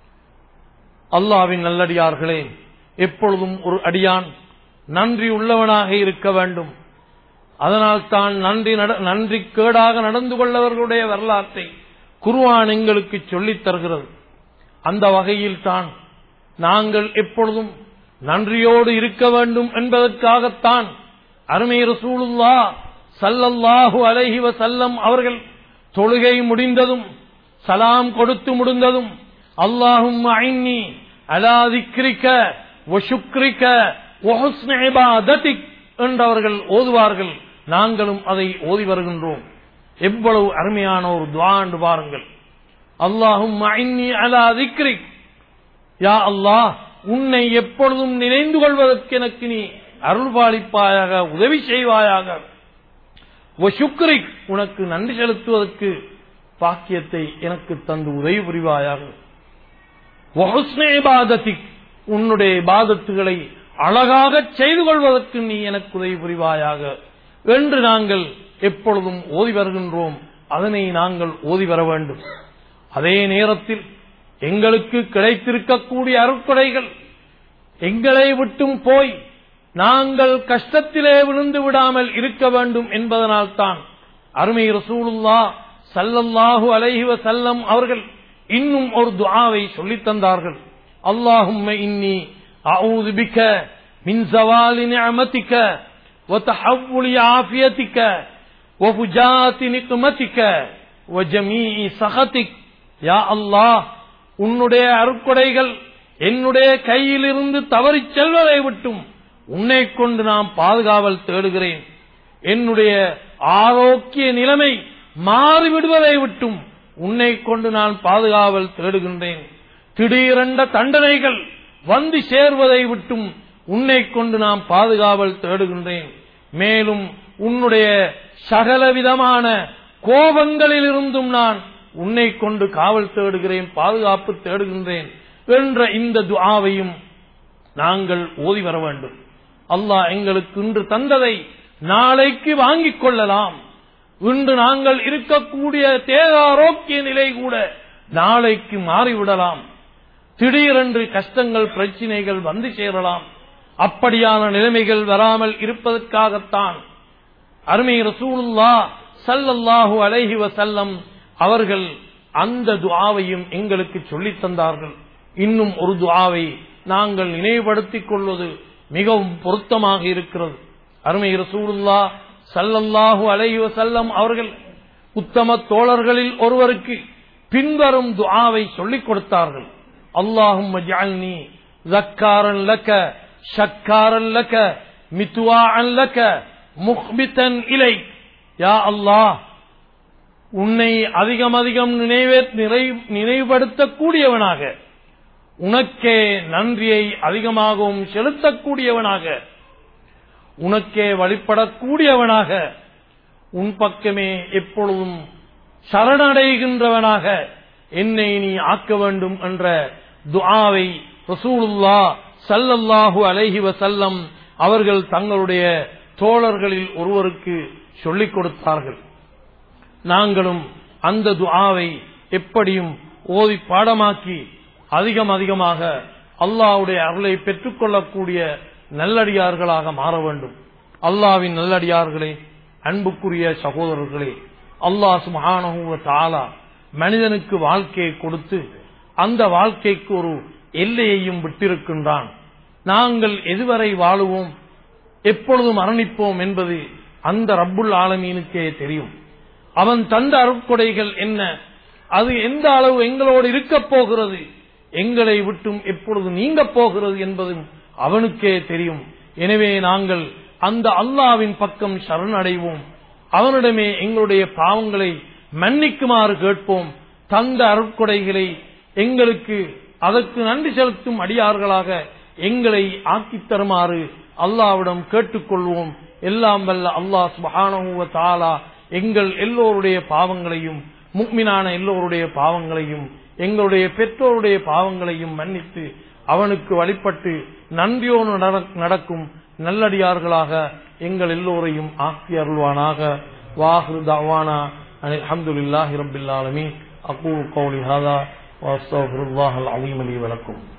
அல்லாவின் நல்லடியார்களே எப்பொழுதும் ஒரு அடியான் நன்றி உள்ளவனாக இருக்க வேண்டும் அதனால் தான் நன்றி நட- நன்றி கேடாக நடந்து கொள்ளவர்களுடைய வரலாற்றை குர்ஆன் எங்களுக்கு சொல்லித் தருகிறது அந்த வகையில் தான் நாங்கள் எப்பொழுதும் நன்றியோடு இருக்க வேண்டும் என்பதற்காகத்தான் அருமை ரசூலுல்லா ஸல்லல்லாஹு அலைஹி வஸல்லம் அவர்கள் தொழுகை முடிந்ததும் சலாம் கொடுத்து முடிந்ததும் அல்லாஹும் ஐன்னி அலா திக்ரிக்க வ சுக்ரிக்க வ ஹுஸ்னி இபாதத்திக் என்றவர்கள் ஓதுவார்கள் நாங்களும் அதை ஓதி வருகின்றோம் எவ்வளவு அருமையான ஒரு துவா என்று பாருங்கள் அல்லாஹும் ஐன்னி அலா திக்ரிக் யா அல்லாஹ் உன்னை எப்பொழுதும் நினைந்து கொள்வதற்கு எனக்கு நீ அருள்பாலிப்பாயாக உதவி செய்வாயாக வ சுக்ரிக் உனக்கு நன்றி செலுத்துவதற்கு பாக்கியத்தை எனக்கு தந்து உதவி புரிவாயாக வ ஹுஸ்னி இபாதத்திக் உன்னுடைய இபாதத்துகளை அழகாக செய்து கொள்வதற்கு நீ எனக்கு உதவி புரிவாயாக என்று நாங்கள் எப்பொழுதும் ஓதி வருகின்றோம் அதனை நாங்கள் ஓதி வர வேண்டும் அதே நேரத்தில் எங்களுக்கு கிடைத்திருக்கக்கூடிய அருட்கொடைகள் எங்களை விட்டும் போய் நாங்கள் கஷ்டத்திலே விழுந்து விடாமல் இருக்க வேண்டும் என்பதனால்தான் அருமை ரசூலுல்லா ஸல்லல்லாஹு அலைஹி வஸல்லம் அவர்கள் இன்னும் ஒரு துஆவை சொல்லித் தந்தார்கள் அல்லாஹும்ம இன்னி அஊது பிக்க மின் ஜவாலி நிஅமதிக وتحول عافيتك وفجاءة نقمتك وجميع سخطك யா அல்லாஹ் உன்னுடைய அருட்கொடைகள் என்னுடைய கையிலிருந்து தவறிச் செல்வதை விட்டும் உன்னை கொண்டு நான் பாதுகாவல் தேடுகிறேன் என்னுடைய ஆரோக்கிய நிலைமை மாறிவிடுவதை விட்டும் உன்னை கொண்டு நான் பாதுகாவல் தேடுகின்றேன் திடீரென்ற தண்டனைகள் வந்து சேர்வதை விட்டும் உன்னை கொண்டு நான் பாதுகாவல் தேடுகின்றேன் மேலும் உன்னுடைய சகலவிதமான கோபங்களிலிருந்தும் நான் உன்னை கொண்டு காவல் தேடுகிறேன் பாதுகாப்பு தேடுகின்றேன் என்ற இந்த துஆவையும் நாங்கள் ஓதி வர வேண்டும் அல்லாஹ் எங்களுக்கு இன்று தந்ததை நாளைக்கு வாங்கிக் கொள்ளலாம் இன்று நாங்கள் இருக்கக்கூடிய தேகாரோக்கிய நிலை கூட நாளைக்கு மாறிவிடலாம் திடீரென்று கஷ்டங்கள் பிரச்சினைகள் வந்து சேரலாம் அப்படியான நிலைமைகள் வராமல் இருப்பதற்காகத்தான் அருமை ரசூலுல்லா ஸல்லல்லாஹு அலைஹி வஸல்லம் அவர்கள் அந்த துஆவையும் எங்களுக்கு சொல்லித் தந்தார்கள் இன்னும் ஒரு துஆவை நாங்கள் நினைவுபடுத்திக் கொள்வது மிகவும் பொருத்தமாக இருக்கிறது அருமை ரசூலுல்லா ஸல்லல்லாஹு அலைஹி வஸல்லம் அவர்கள் உத்தம தோழர்களில் ஒருவருக்கு பின்வரும் துஆவை சொல்லிக் கொடுத்தார்கள் அல்லாஹும்ம ஜஅல்னி ذكارا لك شكارا لك متواعا لك مخبتا إليك يا الله உன்னை அதிகம் அதிகம் நினைவே நிறை நினைவுபடுத்தக்கூடியவனாக உனக்கே நன்றியை அதிகமாகவும் செலுத்தக்கூடியவனாக உனக்கே வழிபடக்கூடியவனாக உன் பக்கமே எப்பொழுதும் சரணடைகின்றவனாக என்னை நீ ஆக்க வேண்டும் என்ற துஆவை ரசூலுல்லா சல்லல்லாஹு அலைஹி வசல்லம் அவர்கள் தங்களுடைய தோழர்களில் ஒருவருக்கு சொல்லிக் கொடுத்தார்கள் நாங்களும் அந்த துஆவை எப்படியும் ஓதி பாடமாக்கி அதிகம் அதிகமாக அல்லாஹ்வுடைய அருளை பெற்றுக்கொள்ளக்கூடிய நல்லடியார்களாக மாற வேண்டும் அல்லாவின் நல்லடியார்களே அன்புக்குரிய சகோதரர்களே அல்லாஹ் சுப்ஹானஹு வ தஆலா மனிதனுக்கு வாழ்க்கையை கொடுத்து அந்த வாழ்க்கைக்கு ஒரு எல்லையையும் விட்டிருக்கின்றான் நாங்கள் எதுவரை வாழுவோம் எப்பொழுது மரணிப்போம் என்பது அந்த ரப்புல் ஆலமீனுக்கே தெரியும் அவன் தந்த அருட்கொடைகள் என்ன அது எந்த அளவு எங்களோடு இருக்கப் போகிறது எங்களை விட்டும் எப்பொழுது நீங்க போகிறது என்பதும் அவனுக்கே தெரியும் எனவே நாங்கள் அந்த அல்லாவின் பக்கம் சரணடைவோம் அவனிடமே எங்களுடைய பாவங்களை மன்னிக்குமாறு கேட்போம் தந்த அருட்கொடைகளை எங்களுக்கு அதற்கு நன்றி செலுத்தும் அடியார்களாக எங்களை ஆக்கித் தருமாறு அல்லாவிடம் கேட்டுக்கொள்வோம் எல்லாம் வல்ல அல்லாஹ் சுபஹானஹு வ தஆலா எங்கள் எல்லோருடைய பாவங்களையும் முக்மினான எல்லோருடைய பாவங்களையும் எங்களுடைய பெற்றோருடைய பாவங்களையும் மன்னித்து அவனுக்கு வழிபட்டு நன்றியோடு நட- நடக்கும் நல்லடியார்களாக எங்கள் எல்லோரையும் ஆக்கி அருள்வானாக வாஹிரு தவானா அல்ஹம்துலில்லாஹி ரப்பில் ஆலமீன் அகூலு கௌலி ஹாதா வாஸ்தக்ஃபிருல்லாஹல் அலீம் லி வலக்கும்